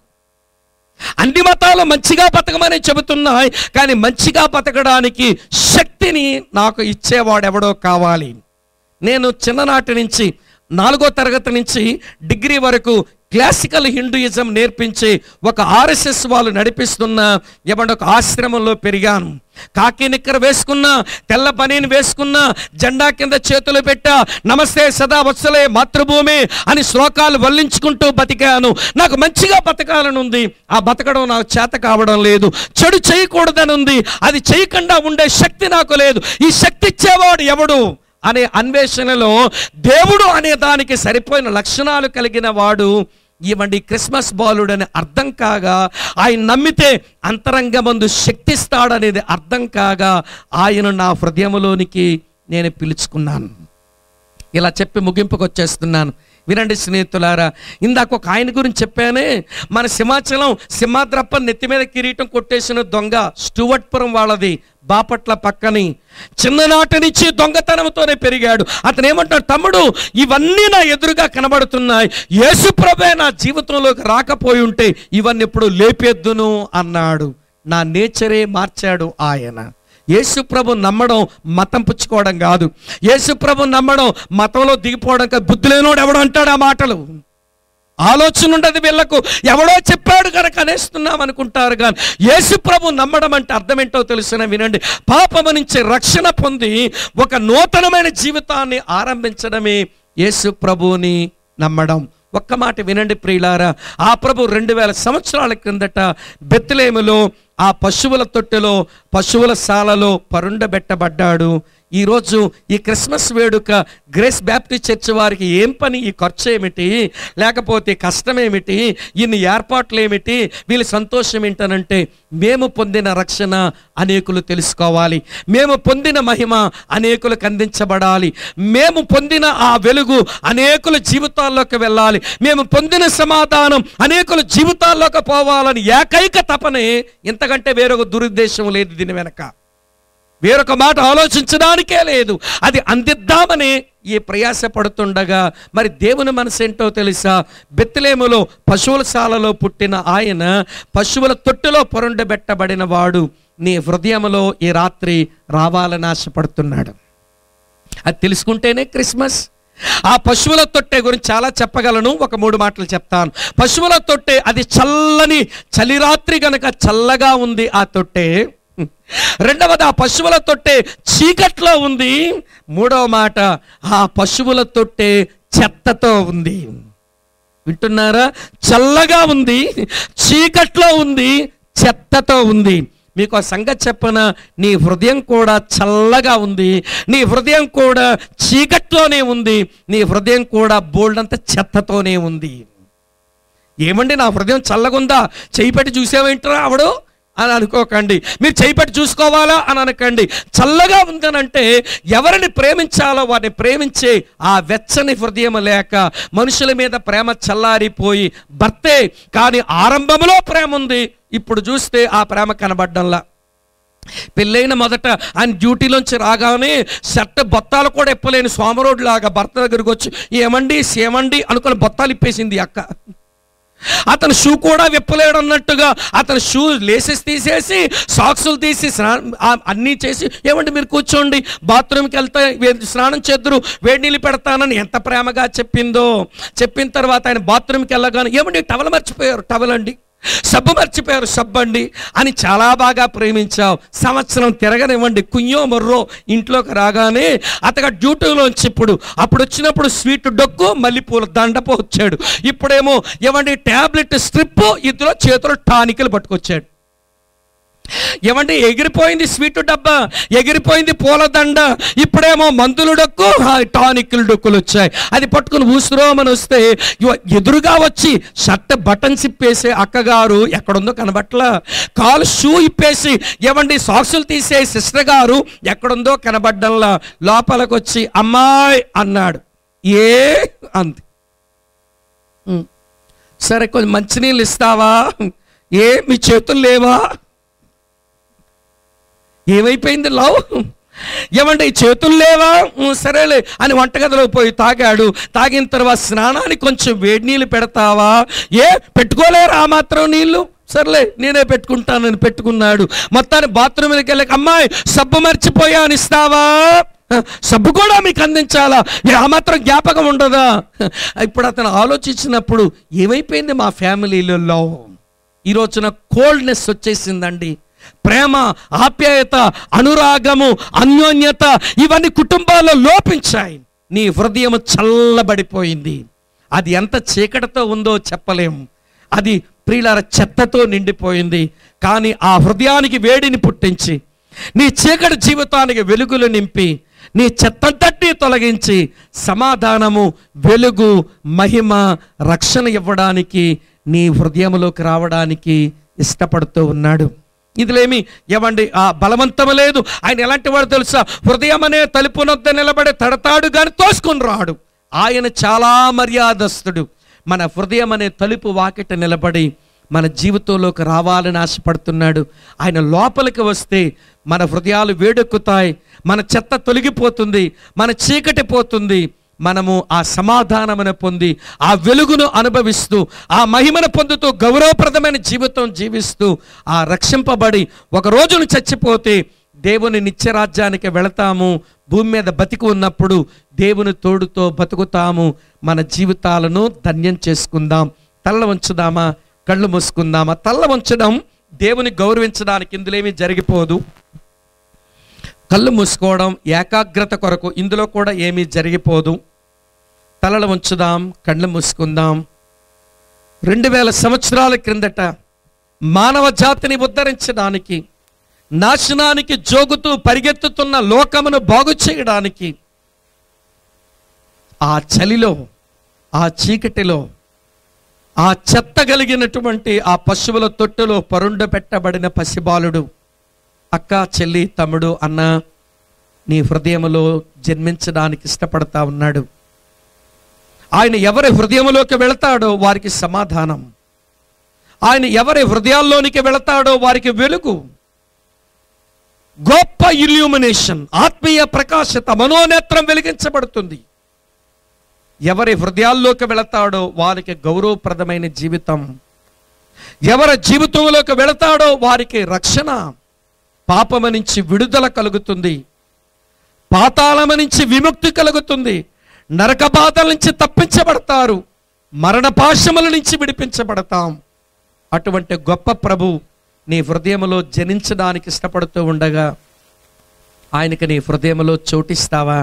అన్ని మతాలు మంచిగా బతకమని చెబుతున్నాయి కానీ మంచిగా బతకడానికి శక్తిని నాకు ఇచ్చేవాడు ఎవడో కావాలి నేను చిన్ననాటి నుంచి నాలుగో తరగతి నుంచి డిగ్రీ వరకు క్లాసికల్ హిందూయిజం నేర్పించి ఒక ఆర్ఎస్ఎస్ వాళ్ళు నడిపిస్తున్న ఏమంటే ఒక ఆశ్రమంలో పెరిగాను కాకి నిక్కర వేసుకున్నా తెల్ల పనీని వేసుకున్నా జెండా కింద చేతులు పెట్టా నమస్తే సదా వత్సలే మాతృభూమి అని శ్లోకాలు వల్లించుకుంటూ బతికాను నాకు మంచిగా బతకాలని ఉంది ఆ బతకడం నాకు చేత కావడం లేదు చెడు చేయకూడదని ఉంది అది చేయకుండా ఉండే శక్తి నాకు లేదు ఈ శక్తి ఇచ్చేవాడు ఎవడు అనే అన్వేషణలో దేవుడు అనే దానికి సరిపోయిన లక్షణాలు కలిగిన వాడు ఇవ్వండి క్రిస్మస్ బాలుడని అర్థం కాగా ఆయన నమ్మితే అంతరంగమందు శక్తిస్తాడనేది అర్థం కాగా ఆయన నా హృదయంలోనికి నేను పిలుచుకున్నాను ఇలా చెప్పి ముగింపుకు వచ్చేస్తున్నాను వినండి స్నేహితులారా ఇందాక ఒక ఆయన గురించి చెప్పానే మన సింహాచలం సింహాద్రప్ప నెత్తి మీద కిరీటం కొట్టేసిన దొంగ స్టూవర్ట్పురం వాళ్ళది బాపట్ల పక్కని చిన్ననాటి నుంచి దొంగతనంతోనే పెరిగాడు అతను ఏమంటాడు తమ్ముడు ఇవన్నీ నా ఎదురుగా కనబడుతున్నాయి యేసుప్రభే నా జీవితంలోకి రాకపోయి ఉంటే ఇవన్నీ ఇప్పుడు లేపేద్దును అన్నాడు నా నేచరే మార్చాడు ఆయన యేసుప్రభు నమ్మడం మతం పుచ్చుకోవడం కాదు యేసుప్రభు నమ్మడం మతంలో దిగిపోవడం కాదు బుద్ధి లేనోడు ఎవడు అంటాడు ఆ మాటలు ఆలోచన ఉండదు వీళ్ళకు ఎవడో చెప్పాడు కనుక అనేస్తున్నాం అనుకుంటారు కానీ యేసుప్రభు నమ్మడం అంటే అర్థం ఏంటో తెలుసిన వినండి పాపము నుంచి రక్షణ పొంది ఒక నూతనమైన జీవితాన్ని ఆరంభించడమే యేసు ప్రభువుని నమ్మడం ఒక్క మాట వినండి ప్రియులారా ఆ ప్రభు రెండు వేల సంవత్సరాల క్రిందట బెత్లేములో ఆ పశువుల తొట్టెలో పశువుల శాలలో పరుండబెట్టబడ్డాడు ఈరోజు ఈ క్రిస్మస్ వేడుక గ్రేస్ బ్యాప్టిస్ట్ చర్చ్ వారికి ఏం పని ఈ ఖర్చు ఏమిటి లేకపోతే కష్టం ఏమిటి ఇన్ని ఏర్పాట్లు ఏమిటి వీళ్ళ సంతోషం ఏంటనంటే మేము పొందిన రక్షణ అనేకులు తెలుసుకోవాలి మేము పొందిన మహిమ అనేకులకు అందించబడాలి మేము పొందిన ఆ వెలుగు అనేకుల జీవితాల్లోకి వెళ్ళాలి మేము పొందిన సమాధానం అనేకుల జీవితాల్లోకి పోవాలని ఏకైక తపనే ఇంతకంటే వేరొక దురుద్దేశం లేదు దీని వెనక వేరొక మాట ఆలోచించడానికే లేదు అది అందిద్దామని ఈ ప్రయాస పడుతుండగా మరి దేవుని మనసు ఏంటో తెలుసా బెత్తలేములో పశువుల శాలలో పుట్టిన ఆయన పశువుల తొట్టులో పొరుండబెట్టబడిన వాడు నీ హృదయంలో ఈ రాత్రి రావాలని ఆశపడుతున్నాడు అది తెలుసుకుంటేనే క్రిస్మస్ ఆ పశువుల తొట్టె గురించి చాలా చెప్పగలను ఒక మూడు మాటలు చెప్తాను పశువుల తొట్టె అది చల్లని చలిరాత్రి గనక చల్లగా ఉంది ఆ తొట్టె రెండవది ఆ పశువుల తొట్టె చీకట్లో ఉంది మూడవ మాట ఆ పశువుల తొట్టె చెత్తతో ఉంది వింటున్నారా చల్లగా ఉంది చీకట్లో ఉంది చెత్తతో ఉంది మీకు ఆ సంగతి చెప్పన నీ హృదయం కూడా చల్లగా ఉంది నీ హృదయం కూడా చీకట్లోనే ఉంది నీ హృదయం కూడా బోల్డంత చెత్తతోనే ఉంది ఏమండి నా హృదయం చల్లగుందా చేయి పెట్టి చూసేవేంటారా ఆవిడు అని అనుకోకండి మీరు చేయి పెట్టి చూసుకోవాలా అని అనకండి చల్లగా ఉందనంటే ఎవరిని ప్రేమించాలో వారిని ప్రేమించే ఆ వెచ్చని హృదయం లేక మనుషుల మీద ప్రేమ చల్లారిపోయి భర్తే కానీ ఆరంభంలో ప్రేమ ఉంది ఇప్పుడు చూస్తే ఆ ప్రేమ కనబడ్డంలా పెళ్ళైన మొదట ఆయన డ్యూటీలోంచి రాగానే షర్ట్ బొత్తాలు కూడా ఇప్పలేని సోమరోడు లాగా భర్త దగ్గరికి వచ్చి ఏమండి సేమండి అనుకుని బొత్తాలు ఇప్పేసింది ఈ అక్క అతను షూ కూడా విప్పలేడు అన్నట్టుగా అతను షూ లేసెస్ తీసేసి సాక్సులు తీసి స్నానం ఆ- అన్నీ చేసి ఏమంటే మీరు కూర్చోండి బాత్రూమ్కి వెళ్తే వే- స్నానం చేద్దరు వేడి నీళ్ళు పెడతానని ఎంత ప్రేమగా చెప్పిందో చెప్పిన తర్వాత ఆయన బాత్రూమ్కి వెళ్ళగానే ఏమండి టవల్ మర్చిపోయారు టవల్ అండి సబ్బు మర్చిపోయారు సబ్బు అండి అని చాలా బాగా ప్రేమించావు సంవత్సరం తిరగనివ్వండి కుయ్యో మొర్రో ఇంట్లోకి రాగానే అతగా డ్యూటీలోంచి ఇప్పుడు అప్పుడు వచ్చినప్పుడు స్వీట్ డొక్కు మల్లెపూల దండపు వచ్చాడు ఇప్పుడేమో ఏమండి ట్యాబ్లెట్ స్ట్రిప్ ఇద్దరు చేతులు టానికలు పట్టుకొచ్చాడు ఏమంటే ఎగిరిపోయింది స్వీట్ డబ్బా ఎగిరిపోయింది పూలదండ ఇప్పుడేమో మందులు డొక్కు ఆ టానిక్లు డొక్కులు వచ్చాయి అది పట్టుకుని ఊసురోమని వస్తే ఇవ- ఎదురుగా వచ్చి షర్ట్ బటన్స్ ఇప్పేసి అక్కగారు ఎక్కడుందో కనబట్ల కాలు షూ ఇప్పేసి ఏమండి సాక్సులు తీసే సిస్టర్ గారు ఎక్కడుందో కనబడ్డంలా లోపలికి వచ్చి అమ్మాయి అన్నాడు ఏ అంది "ఉం. సరే కొంచెం మంచినీళ్ళు ఇస్తావా ఏ మీ చేతులు లేవా ఏమైపోయింది లవ్ ఏమంటే ఈ చేతులు లేవా ఉం, సరేలే అని వంటగదిలో పోయి తాగాడు తాగిన తర్వాత స్నానానికి కొంచెం వేడి నీళ్ళు పెడతావా ఏ పెట్టుకోలేరు ఆ మాత్రం నీళ్ళు సర్లే నేనే పెట్టుకుంటానని పెట్టుకున్నాడు మొత్తాన్ని బాత్రూమ్కి వెళ్ళక అమ్మాయి సబ్బు మర్చిపోయాను ఇస్తావా సబ్బు కూడా మీకు అందించాలా ఏ ఆ మాత్రం జ్ఞాపకం ఉండదా ఇప్పుడు అతను ఆలోచించినప్పుడు ఏమైపోయింది మా ఫ్యామిలీలో లవ్ ఈ రోజున కోల్డ్నెస్ వచ్చేసిందండి ప్రేమ ఆప్యాయత అనురాగము అన్యోన్యత ఇవన్నీ కుటుంబాల్లో లోపించాయి నీ హృదయం చల్లబడిపోయింది అది ఎంత చీకటితో ఉందో చెప్పలేము అది ప్రియులార చెత్తతో నిండిపోయింది కానీ ఆ హృదయానికి వేడిని పుట్టించి నీ చీకటి జీవితానికి వెలుగులు నింపి నీ చెత్తంతటిని తొలగించి సమాధానము వెలుగు మహిమ రక్షణ ఇవ్వడానికి నీ హృదయంలోకి రావడానికి ఇష్టపడుతూ ఉన్నాడు ఇదిలేమి ఏమండి ఆ బలవంతము లేదు ఆయన ఎలాంటి వాడు తెలుసా హృదయం అనే తలుపునొద్ద నిలబడి తడతాడు కానీ తోసుకుని రాడు ఆయన చాలా మర్యాదస్తుడు మన హృదయం అనే తలుపు వాకిట నిలబడి మన జీవితంలోకి రావాలని ఆశపడుతున్నాడు ఆయన లోపలికి వస్తే మన హృదయాలు వేడెక్కుతాయి మన చెత్త తొలగిపోతుంది మన చీకటి పోతుంది మనము ఆ సమాధానమును పొంది ఆ వెలుగును అనుభవిస్తూ ఆ మహిమను పొందుతూ గౌరవప్రదమైన జీవితం జీవిస్తూ ఆ రక్షింపబడి ఒక రోజును చచ్చిపోతే దేవుని నిత్యరాజ్యానికి వెళతాము భూమి మీద బతికి ఉన్నప్పుడు దేవుని తోడుతో బతుకుతాము మన జీవితాలను ధన్యం చేసుకుందాం తల్ల ఉంచుదామా కళ్ళు మూసుకుందామా తల్ల ఉంచడం దేవుని గౌరవించడానికి ఇందులేమీ జరిగిపోదు కళ్ళు మూసుకోవడం ఏకాగ్రత కొరకు ఇందులో కూడా ఏమీ జరిగిపోదు తలలు ఉంచుదాం కళ్ళు మూసుకుందాం రెండు వేల సంవత్సరాల క్రిందట మానవ జాతిని ఉద్ధరించడానికి నాశనానికి జోగుతూ పరిగెత్తుతున్న లోకమును బాగు చేయడానికి ఆ చలిలో ఆ చీకటిలో ఆ చెత్త కలిగినటువంటి ఆ పశువుల తొట్టులో పరుండ పెట్టబడిన పసిబాలుడు అక్క చెల్లి తమ్ముడు అన్న నీ హృదయములో జన్మించడానికి ఇష్టపడతా ఉన్నాడు ఆయన ఎవరి హృదయంలోకి వెళతాడో వారికి సమాధానం ఆయన ఎవరి హృదయాల్లోనికి వెళతాడో వారికి వెలుగు గొప్ప ఇల్యూమినేషన్ ఆత్మీయ ప్రకాశత మనోనేత్రం వెలిగించబడుతుంది ఎవరి హృదయాల్లోకి వెళతాడో వారికి గౌరవప్రదమైన జీవితం ఎవరి జీవితంలోకి వెళతాడో వారికి రక్షణ పాపము నుంచి విడుదల కలుగుతుంది పాతాళము నుంచి విముక్తి కలుగుతుంది నరక బాధల నుంచి తప్పించబడతారు మరణ పాశముల నుంచి విడిపించబడతాం అటువంటి గొప్ప ప్రభు నీ హృదయములో జనించడానికి ఇష్టపడుతూ ఉండగా ఆయనకి నీ హృదయములో చోటిస్తావా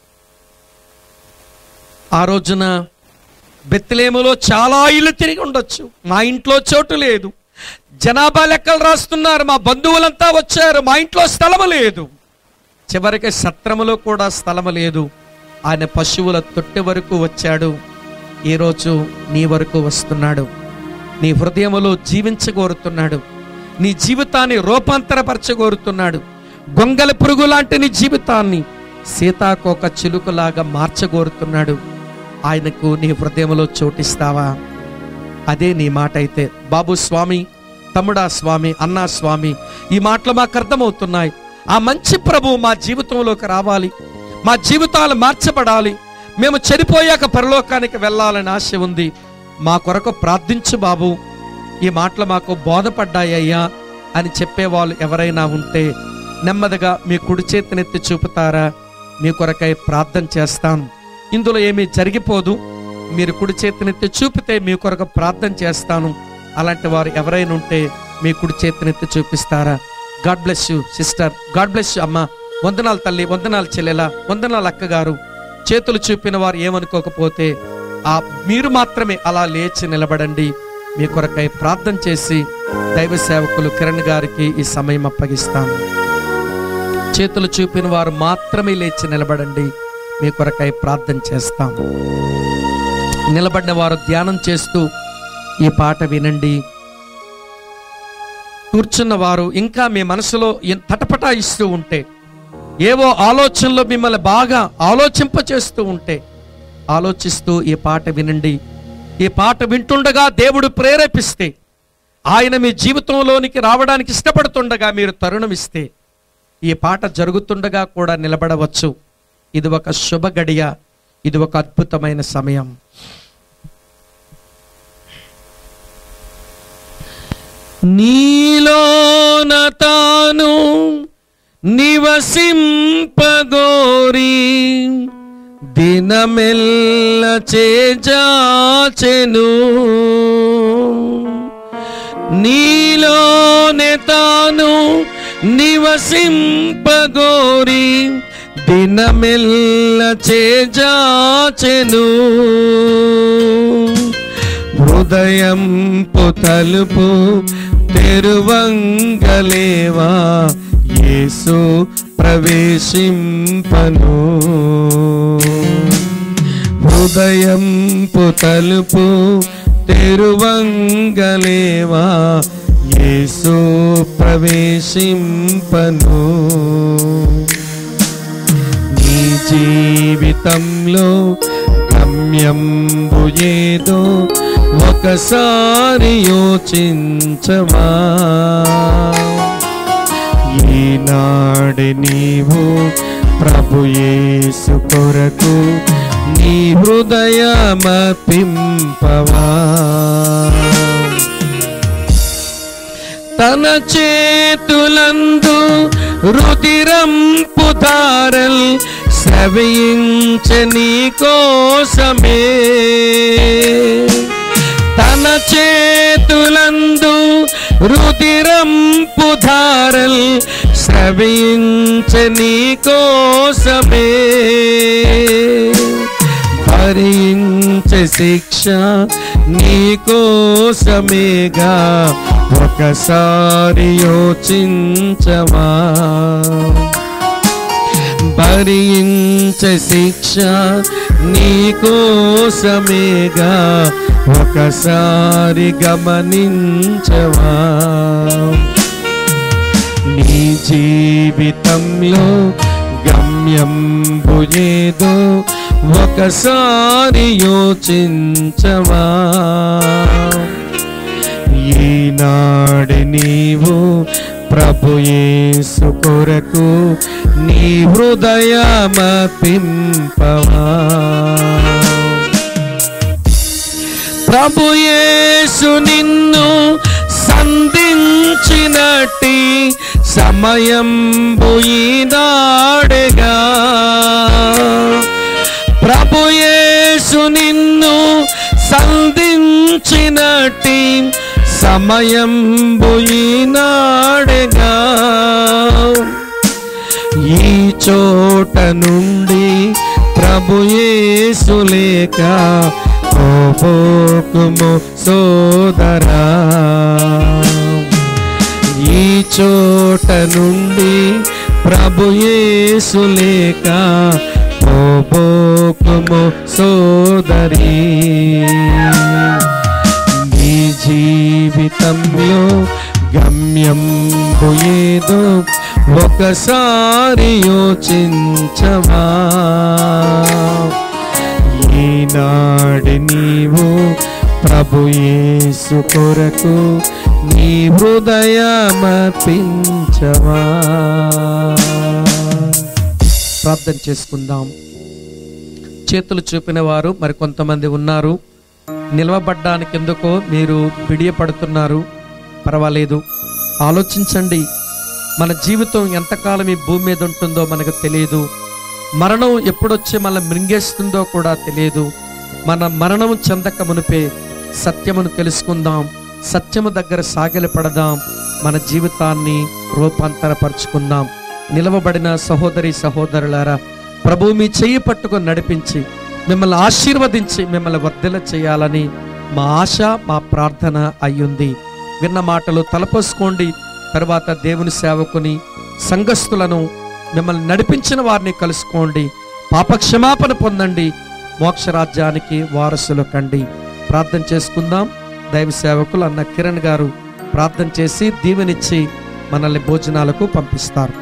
ఆ రోజున బెత్తిలేములో చాలా ఇల్లు తిరిగి ఉండొచ్చు మా ఇంట్లో చోటు లేదు జనాభా లెక్కలు రాస్తున్నారు మా బంధువులంతా వచ్చారు మా ఇంట్లో స్థలము లేదు చివరికి సత్రములో కూడా స్థలము లేదు ఆయన పశువుల తొట్టె వరకు వచ్చాడు ఈరోజు నీ వరకు వస్తున్నాడు నీ హృదయములో జీవించగోరుతున్నాడు నీ జీవితాన్ని రూపాంతరపరచగోరుతున్నాడు గొంగల పురుగు లాంటి నీ జీవితాన్ని సీతాకోక చిలుకలాగా మార్చగోరుతున్నాడు ఆయనకు నీ హృదయంలో చోటిస్తావా అదే నీ మాట అయితే బాబు స్వామి తమ్ముడా స్వామి అన్నా స్వామి ఈ మాటలు మాకు అర్థమవుతున్నాయి ఆ మంచి ప్రభు మా జీవితంలోకి రావాలి మా జీవితాలు మార్చబడాలి మేము చనిపోయాక పరలోకానికి వెళ్ళాలని ఆశ ఉంది మా కొరకు ప్రార్థించు బాబు ఈ మాటలు మాకు బోధపడ్డాయ్యా అని చెప్పేవాళ్ళు ఎవరైనా ఉంటే నెమ్మదిగా మీ కుడి చేతినెత్తి చూపుతారా మీ కొరకై ప్రార్థన చేస్తాను ఇందులో ఏమీ జరిగిపోదు మీరు కుడి చేతినెత్తి చూపితే మీ కొరకు ప్రార్థన చేస్తాను అలాంటి వారు ఎవరైనా ఉంటే మీ కుడి చేతినెత్తి చూపిస్తారా God bless you sister God bless you అమ్మ వందనాలు తల్లి వందనాలు చెల్లెలా వందనాలు అక్కగారు చేతులు చూపిన వారు ఏమనుకోకపోతే ఆ మీరు మాత్రమే అలా లేచి నిలబడండి మీ కొరకై ప్రార్థన చేసి దైవ సేవకులు కిరణ్ గారికి ఈ సమయం అప్పగిస్తాను చేతులు చూపిన వారు మాత్రమే లేచి నిలబడండి మీ కొరకై ప్రార్థన చేస్తాం నిలబడిన వారు ధ్యానం చేస్తూ ఈ పాట వినండి కూర్చున్న వారు ఇంకా మీ మనసులో ఎన్- తటపటాయిస్తూ ఉంటే ఏవో ఆలోచనలో మిమ్మల్ని బాగా ఆలోచింప చేస్తూ ఉంటే ఆలోచిస్తూ ఈ పాట వినండి ఈ పాట వింటుండగా దేవుడు ప్రేరేపిస్తే ఆయన మీ జీవితంలోనికి రావడానికి ఇష్టపడుతుండగా మీరు తరుణం ఇస్తే ఈ పాట జరుగుతుండగా కూడా నిలబడవచ్చు ఇది ఒక శుభ గడియ ఇది ఒక అద్భుతమైన సమయం నీలోన తాను నివసింపగోరి దినమెల్ల చేజాచెను నీలోనే తాను నివసింపగోరి దినమెల్ల చేజాచెను హృదయం తలుపు తెరువంగలేవా యేసు ప్రవేశింపను హృదయం తలుపు తెరువంగలేవా యేసు ప్రవేశింపను నీ జీవితంలో గమ్యంబు ఏదో ఒకసారి యోచించవా ఈనాడు నీవు ప్రభు యేసు కొరకు నీ హృదయమపింపవా తన చేతులందు రుదిరంపు ధారల్ స్రవించని కోసమే తన చేతులందు రుదిరంపు ధారల్ స్రవించని కోసమే భరించే శిక్ష నీకోసమేగా ఒకసారి యోచించవా భరించే శిక్ష నీకోసమేగా ఒకసారి గమనించవా నీ జీవితంలో గమ్యంబు ఏదో ఒకసారి యోచించవా ఈనాడు నీవు ప్రభు యేసు కొరకు నీ హృదయమపింపవా ప్రభు యేసు నిన్ను సంధించినట్టి సమయం ఈనాడెగా ప్రభు యేసు నిన్ను సంధించినట్టి సమయం ఈనాడెగా ఈ చోట నుండి ప్రభు యేసు లేక పోకుము సోదరా ఈ చోట నుండి ప్రభు యేసు లేక పోకుము సోదరి నీ జీవితంలో గమ్యం ఏదో ఒకసారి యోచించవా ఈనాడు నీవు ప్రభు యేసు కొరకు నీ హృదయమర్పించవా ప్రార్థన చేసుకుందాం చేతులు చూపిన వారు మరి కొంతమంది ఉన్నారు నిలవబడ్డానికి ఎందుకో మీరు బిడియపడుతున్నారు పర్వాలేదు ఆలోచించండి మన జీవితం ఎంతకాలం ఈ భూమి మీద ఉంటుందో మనకు తెలియదు మరణం ఎప్పుడొచ్చి మన మృంగేస్తుందో కూడా తెలియదు మన మరణం చెందక మునిపే సత్యమును తెలుసుకుందాం సత్యము దగ్గర సాగిలి పడదాం మన జీవితాన్ని రూపాంతరపరుచుకుందాం నిలవబడిన సహోదరి సహోదరులారా ప్రభు మీ చెయ్యి పట్టుకొని నడిపించి మిమ్మల్ని ఆశీర్వదించి మిమ్మల్ని వర్ధల చేయాలని మా ఆశ మా ప్రార్థన అయ్యుంది విన్న మాటలు తలపోసుకోండి తర్వాత దేవుని సేవకుని సంఘస్థులను మిమ్మల్ని నడిపించిన వారిని కలుసుకోండి పాపక్షమాపణ పొందండి మోక్షరాజ్యానికి వారసులు కండి ప్రార్థన చేసుకుందాం దైవ సేవకులు అన్న కిరణ్ గారు ప్రార్థన చేసి దీవెనిచ్చి మనల్ని భోజనాలకు పంపిస్తారు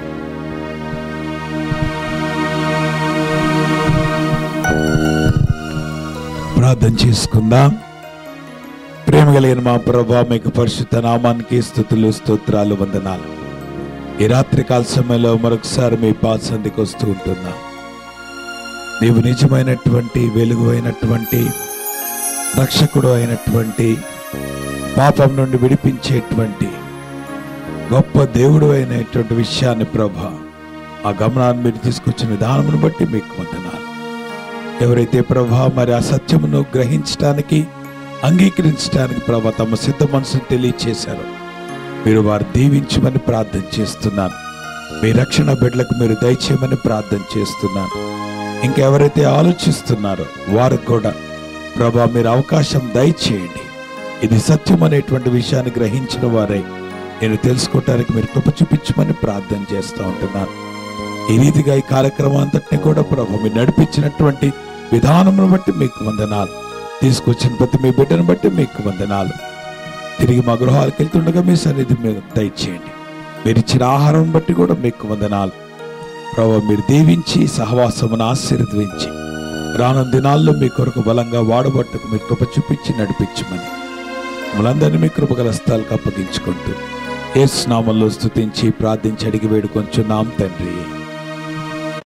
ప్రార్థన చేసుకుందాం ప్రేమ కలిగిన మా ప్రభా మీకు పరిశుద్ధ నామానికి స్థుతులు స్తోత్రాలు వందనాలు ఈ రాత్రి కాల సమయంలో మరొకసారి మీ పాసందికి వస్తూ ఉంటున్నా నీవు నిజమైనటువంటి వెలుగు అయినటువంటి రక్షకుడు అయినటువంటి పాపం నుండి విడిపించేటువంటి గొప్ప దేవుడు అయినటువంటి విషయాన్ని ప్రభ ఆ గమనాన్ని మీరు తీసుకొచ్చిన విధానమును బట్టి మీకు వందనాలు ఎవరైతే ప్రభా మరి ఆ సత్యమును గ్రహించడానికి అంగీకరించడానికి ప్రభా తమ సిద్ధ మనసును తెలియచేశారు మీరు వారు దీవించమని ప్రార్థన చేస్తున్నాను మీ రక్షణ బిడ్డలకు మీరు దయచేయమని ప్రార్థన చేస్తున్నాను ఇంకెవరైతే ఆలోచిస్తున్నారో వారికి కూడా ప్రభా మీరు అవకాశం దయచేయండి ఇది సత్యం అనేటువంటి విషయాన్ని గ్రహించిన వారై నేను తెలుసుకోవటానికి మీరు కృప చూపించమని ప్రార్థన చేస్తూ ఉంటున్నాను ఈ రీతిగా ఈ కార్యక్రమం అంతటిని కూడా ప్రభు మీరు నడిపించినటువంటి విధానమును బట్టి మీకు వందనాలు తీసుకొచ్చిన ప్రతి మీ బిడ్డను బట్టి మీకు వందనాలు తిరిగి మా గృహాలకు వెళ్తుండగా మీ సన్నిధి మీరు దయచేయండి మీరు ఇచ్చిన ఆహారం బట్టి కూడా మీకు వందనాలు ప్రభు మీరు దీవించి సహవాసమును ఆశీర్వదించి రానున్న దినాల్లో మీ కొరకు బలంగా వాడబట్టకు మీరు కృప చూపించి నడిపించమని మనందరినీ మీ కృపగల స్థలాలకు అప్పగించుకుంటూ ఏ స్నామంలో స్తుతించి ప్రార్థించి అడిగి వేడుకొంచున్నాం తండ్రి